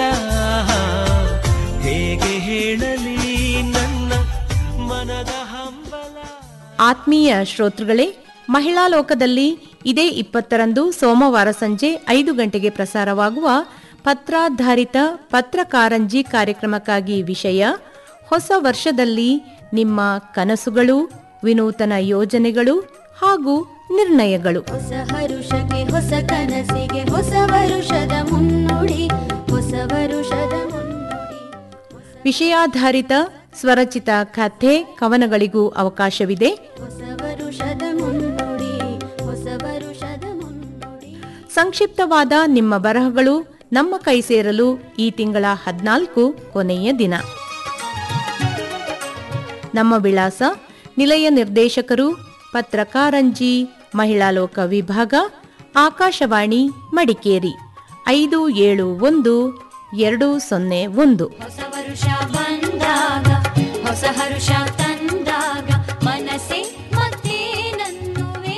ಹೇಗೆ ಹೇಳಲಿ ನನ್ನ ಮನದ ಹಂಬಲ ಆತ್ಮೀಯ ಶ್ರೋತೃಗಳೇ ಮಹಿಳಾ ಲೋಕದಲ್ಲಿ ಇದೇ ಇಪ್ಪತ್ತರಂದು ಸೋಮವಾರ ಸಂಜೆ ಐದು ಗಂಟೆಗೆ ಪ್ರಸಾರವಾಗುವ ಪತ್ರಾಧಾರಿತ ಪತ್ರಕಾರಂಜಿ ಕಾರ್ಯಕ್ರಮಕ್ಕಾಗಿ ವಿಷಯ ಹೊಸ ವರ್ಷದಲ್ಲಿ ನಿಮ್ಮ ಕನಸುಗಳು ವಿನೂತನ ಯೋಜನೆಗಳು ಹಾಗೂ ನಿರ್ಣಯಗಳು ಹೊಸ ಹರುಷಕ್ಕೆ ಹೊಸ ಕನಸಿಗೆ ಹೊಸ ವರುಷದ ಮುನ್ನುಡಿ ಹೊಸ ವರುಷದ ಮುನ್ನುಡಿ ವಿಷಯಾಧಾರಿತ ಸ್ವರಚಿತ ಕಥೆ ಕವನಗಳಿಗೂ ಅವಕಾಶವಿದೆ ಹೊಸ ವರುಷದ ಮುನ್ನುಡಿ ಹೊಸ ವರುಷದ ಮುನ್ನುಡಿ ಸಂಕ್ಷಿಪ್ತವಾದ ನಿಮ್ಮ ಬರಹಗಳು ನಮ್ಮ ಕೈ ಸೇರಲು ಈ ತಿಂಗಳ ಹದಿನಾಲ್ಕು ಕೊನೆಯ ದಿನ ನಮ್ಮ ವಿಳಾಸ ನಿಲಯ ನಿರ್ದೇಶಕರು ಪತ್ರಕಾರಂಜಿ ಮಹಿಳಾ ಲೋಕ ವಿಭಾಗ ಆಕಾಶವಾಣಿ ಮಡಿಕೇರಿ ಐದು ಏಳು ಒಂದು ಎರಡು ಸೊನ್ನೆ ಒಂದು ಹೊಸ ವರುಷ ಬಂದಾಗ ಹೊಸ ಹರುಷ ತಂದಾಗ ಮನಸ್ಸೆ ಮತ್ತೆ ನನ್ನುವೇ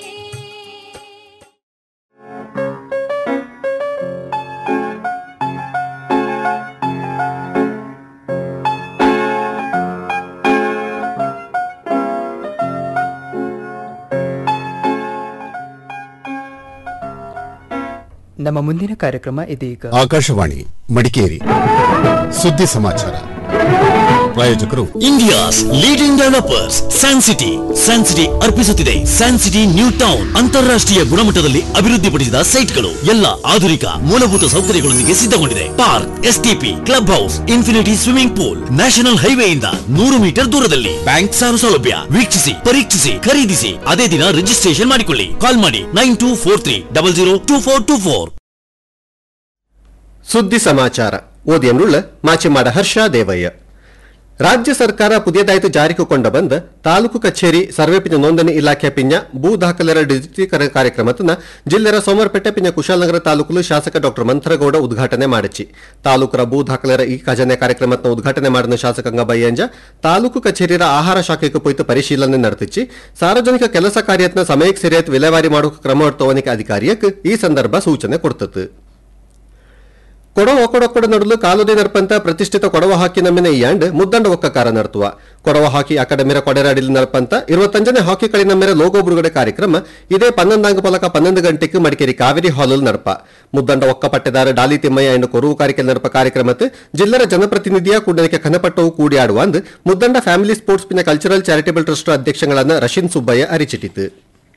ನಮ್ಮ ಮುಂದಿನ ಕಾರ್ಯಕ್ರಮ ಇದೀಗ ಆಕಾಶವಾಣಿ ಮಡಿಕೇರಿ ಸುದ್ದಿ ಸಮಾಚಾರ ಪ್ರಾಯೋಜಕರು India's leading developers San City San City ಅರ್ಪಿಸುತ್ತಿದೆ ಸ್ಯಾನ್ ಸಿಟಿ ನ್ಯೂ ಟೌನ್ ಅಂತಾರಾಷ್ಟ್ರೀಯ ಗುಣಮಟ್ಟದಲ್ಲಿ ಅಭಿವೃದ್ಧಿಪಡಿಸಿದ ಸೈಟ್ಗಳು ಎಲ್ಲ ಆಧುನಿಕ ಮೂಲಭೂತ ಸೌಕರ್ಯಗಳೊಂದಿಗೆ ಸಿದ್ಧಗೊಂಡಿದೆ park STP club house infinity swimming pool national ಹೈವೇಯಿಂದ ನೂರು ಮೀಟರ್ ದೂರದಲ್ಲಿ ಬ್ಯಾಂಕ್ ಸಾಲ ಸೌಲಭ್ಯ ವೀಕ್ಷಿಸಿ ಪರೀಕ್ಷಿಸಿ ಖರೀದಿಸಿ ಅದೇ ದಿನ ರಿಜಿಸ್ಟ್ರೇಷನ್ ಮಾಡಿಕೊಳ್ಳಿ ಕಾಲ್ ಮಾಡಿ nine two four three double zero two four two four ಸುದ್ದಿ ಸಮಾಚಾರ ಓದಿಯನ್ನುಳ್ಳ ಮಾಚಿಮಾಡ ಹರ್ಷ ದೇವಯ್ಯ ರಾಜ್ಯ ಸರ್ಕಾರ ಪುದಿಯದಾಯಿತು ಜಾರಿಗೆ ಕೊಂಡ ಬಂದ ತಾಲೂಕು ಕಚೇರಿ ಸರ್ವೆ ಪಿಂಜ ನೋಂದಣಿ ಇಲಾಖೆ ಪಿಂಜ ಭೂ ದಾಖಲೆರ ಡಿಜಿಟೀಕರಣ ಕಾರ್ಯಕ್ರಮತನ ಜಿಲ್ಲೆರ ಸೋಮವಾರಪೇಟೆ ಪಿಂಜ ಕುಶಾಲನಗರ ತಾಲೂಕುಲು ಶಾಸಕ ಡಾಕ್ಟರ್ ಮಂಥರಗೌಡ ಉದ್ಘಾಟನೆ ಮಾಡಿಚಿ ತಾಲೂಕರ ಭೂ ದಾಖಲೆರ ಈ ಖಜಾನೆ ಕಾರ್ಯಕ್ರಮತನ ಉದ್ಘಾಟನೆ ಮಾಡಿದ ಶಾಸಕಾಂಗ ಬಯ್ಯಂಜ ತಾಲೂಕು ಕಚೇರಿಯ ಆಹಾರ ಶಾಖೆಗೆ ಪೋಯ್ತು ಪರಿಶೀಲನೆ ನಡೆತಿಚ್ಚಿ ಸಾರ್ವಜನಿಕ ಕೆಲಸ ಕಾರ್ಯತ್ನ ಸಮಯಕ್ಕೆ ಸರಿಯಾದ ವಿಲೇವಾರಿ ಮಾಡುವ ಕ್ರಮ ತೋವನಿಕೆ ಅಧಿಕಾರಿಯಕ್ಕೆ ಈ ಸಂದರ್ಭ ಸೂಚನೆ ಕೊಡ್ತತ್ತು ಕೊಡವ ಒಕ್ಕಡೊಕ್ಕಡ ನಡುಲು ಕಾಲುದೆ ನರ್ಪಂತ ಪ್ರತಿಷ್ಠಿತ ಕೊಡವ ಹಾಕಿ ನಮ್ಮಿನ ಈ ಆಂಡ್ ಮುದ್ದಂಡ ಒಕ್ಕಕಾರ ನರ್ತುವ ಕೊಡವ ಹಾಕಿ ಅಕಾಡೆಮಿರ ಕೊಡೆರಾಡಿಲ್ ನರ್ಪಂತ ಇರುವತ್ತಂಜನೇ ಹಾಕಿ ಕಳಿ ನಮ್ಮೆರ ಲೋಗೋ ಬಿಡುಗಡೆ ಕಾರ್ಯಕ್ರಮ ಇದೇ ಪನ್ನೊಂದಾಂಗ ಪೊಲಕ ಪನ್ನೊಂದು ಗಂಟೆಗೆ ಮಡಿಕೇರಿ ಕಾವೇರಿ ಹಾಲಲ್ ನರ್ಪ ಮುದ್ದಂಡ ಒಕ್ಕ ಪಟ್ಟೆದಾರ ಡಾಲಿ ತಿಮ್ಮಯ್ಯ ಎಂದು ಕೊರುವು ಕಾರಿಕೆ ನರ್ಪ ಕಾರ್ಯಕ್ರಮಕ್ಕೆ ಜಿಲ್ಲರ ಜನಪ್ರತಿನಿಧಿಯ ಕೂಡಲಿಕ್ಕೆ ಖನಪಟ್ಟವು ಕೂಡಿ ಆಡುವ ಅಂದ್ ಮುದ್ದಂಡ ಫ್ಯಾಮಿಲಿ ಸ್ಪೋರ್ಟ್ಸ್ ಪಿನ ಕಲ್ಚರಲ್ ಚಾರಿಟೇಬಲ್ ಟ್ರಸ್ಟ್ ಅಧ್ಯಕ್ಷಗಳನ್ನ ರಶೀನ್ ಸುಬ್ಬಯ್ಯ ಅರಿಚಿಟ್ಟಿತು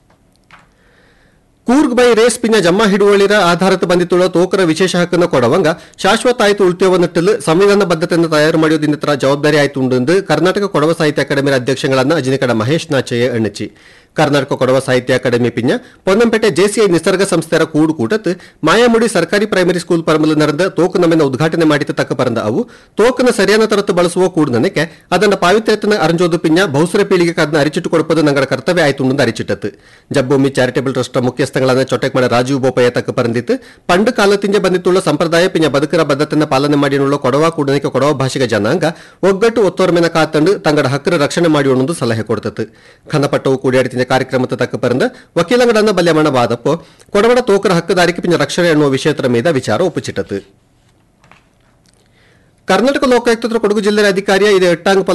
ಕೂರ್ಗ್ ಬೈ ರೇಸ್ ಪಿನ ಜಮ್ಮ ಹಿಡುವಳಿರ ಆಧಾರತ ಬಂದಿತ್ತುಳ ತೋಕರ ವಿಶೇಷ ಹಕ್ಕನ್ನು ಕೊಡವಂಗ ಶಾಶ್ವತ ಆಯ್ತು ಉಳ್ತೇವನ್ನಿಟ್ಟಲು ಸಂವಿಧಾನ ಬದ್ಧತೆಯನ್ನು ತಯಾರು ಮಾಡುವುದಿನ ಜವಾಬ್ದಾರಿ ಆಯ್ತು ಉಂಡು ಕರ್ನಾಟಕ ಕೊಡವ ಸಾಹಿತ್ಯ ಅಕಾಡೆಮಿ ಅಧ್ಯಕ್ಷಗಳನ್ನ ಅಜಿನಿಕಡ ಮಹೇಶ್ ನಾಚಯ್ಯ ಎಣ್ಣಚಿ ಕರ್ನಾಟಕ ಕೊಡವ ಸಾಹಿತ್ಯ ಅಕಾಡೆಮಿ ಪಿಂಜ ಪೊನ್ನಂಪೇಟೆ ಜೆಸಿಐ ನಿಸರ್ಗ ಸಂಸ್ಥೆಯ ಕೂಡು ಕೂಟತ್ ಮಾಯಾಮುಡಿ ಸರ್ಕಾರಿ ಪ್ರೈಮರಿ ಸ್ಕೂಲ್ ಪರಮಲು ನಡೆದ ತೋಕು ನಮ್ಮಿನ ಉದ್ಘಾಟನೆ ಮಾಡಿದ ತಕ್ಕ ಪರಂದ ಅವು ತೋಕನ ಸರಿಯಾದ ತರತ್ತು ಬಳಸುವ ಕೂಡು ನನಗೆ ಅದನ್ನ ಪಾವಿತ್ರ್ಯತನ ಅರಂಜೋದು ಪಿಂಜ ಬಹುಸರ ಪೀಳಿಗೆ ಅದನ್ನ ಅರಿಚಿಟ್ಟು ಕೊಡುವುದು ನಂಗಡ ಕರ್ತವ್ಯ ಆಯ್ತು ಉಂಡು ಅರಿಚಿಟ್ಟತ್ತು ಜಬ್ಬೂಮಿ ಚಾರಿಟೇಬಲ್ ಟ್ರಸ್ಟ್ ಮುಖ್ಯಸ್ಥಗಳನ್ನ ಚೊಟ್ಟೆಕ್ ಮಾಡ ರಾಜೀವ್ ಬೋಪಯ್ಯ ತಕ್ಕ ಪರಂದಿತ್ತು ಪಂಡು ಕಾಲತಿಂಜ ಬಂದಿತ್ತುಳ್ಳ ಸಂಪ್ರದಾಯ ಪಿಂಜ ಬದುಕರ ಬದ್ಧತೆಯನ್ನು ಪಾಲನೆ ಮಾಡಿನುಳ್ಳ ಕೊಡವ ಕೂಡನಿಕ ಕೊಡವ ಭಾಷೆಗೆ ಜನಾಂಗ ಒಗ್ಗಟ್ಟು ಒತ್ತೋರ್ಮೆನ ಕಾತಂಡು ತಂಗಡ ಹಕ್ಕರ ರಕ್ಷಣೆ ಮಾಡಿ ಉಣ್ಣದು ಸಲಹೆ ಕೊಡ್ತತ್ತು ಖನಪಟ್ಟವು ಕೂಡಿಯಾಡ್ತಿನ ಕಾರ್ಯಕ್ರಮದ ತಕ್ಕ ಪರಂದ ವಕೀಲಗಳನ್ನ ಬಲ್ಯಮಣ ವಾದಪ್ಪು ಕೊಡವಡ ತೋಕರ ಹಕ್ಕದಾರಿಕೆ ಪಿಂಜ ರಕ್ಷಣೆ ಎನ್ನುವ ವಿಷಯತರ ಮೀದ ವಿಚಾರ ಒಪ್ಪುಚಿಟ್ಟತು ಕರ್ನಾಟಕ ಲೋಕಾಯುಕ್ತರ ಕೊಡಗು ಜಿಲ್ಲೆಯ ಅಧಿಕಾರಿಯ ಇದು ಎಟ್ಟಾಂಗ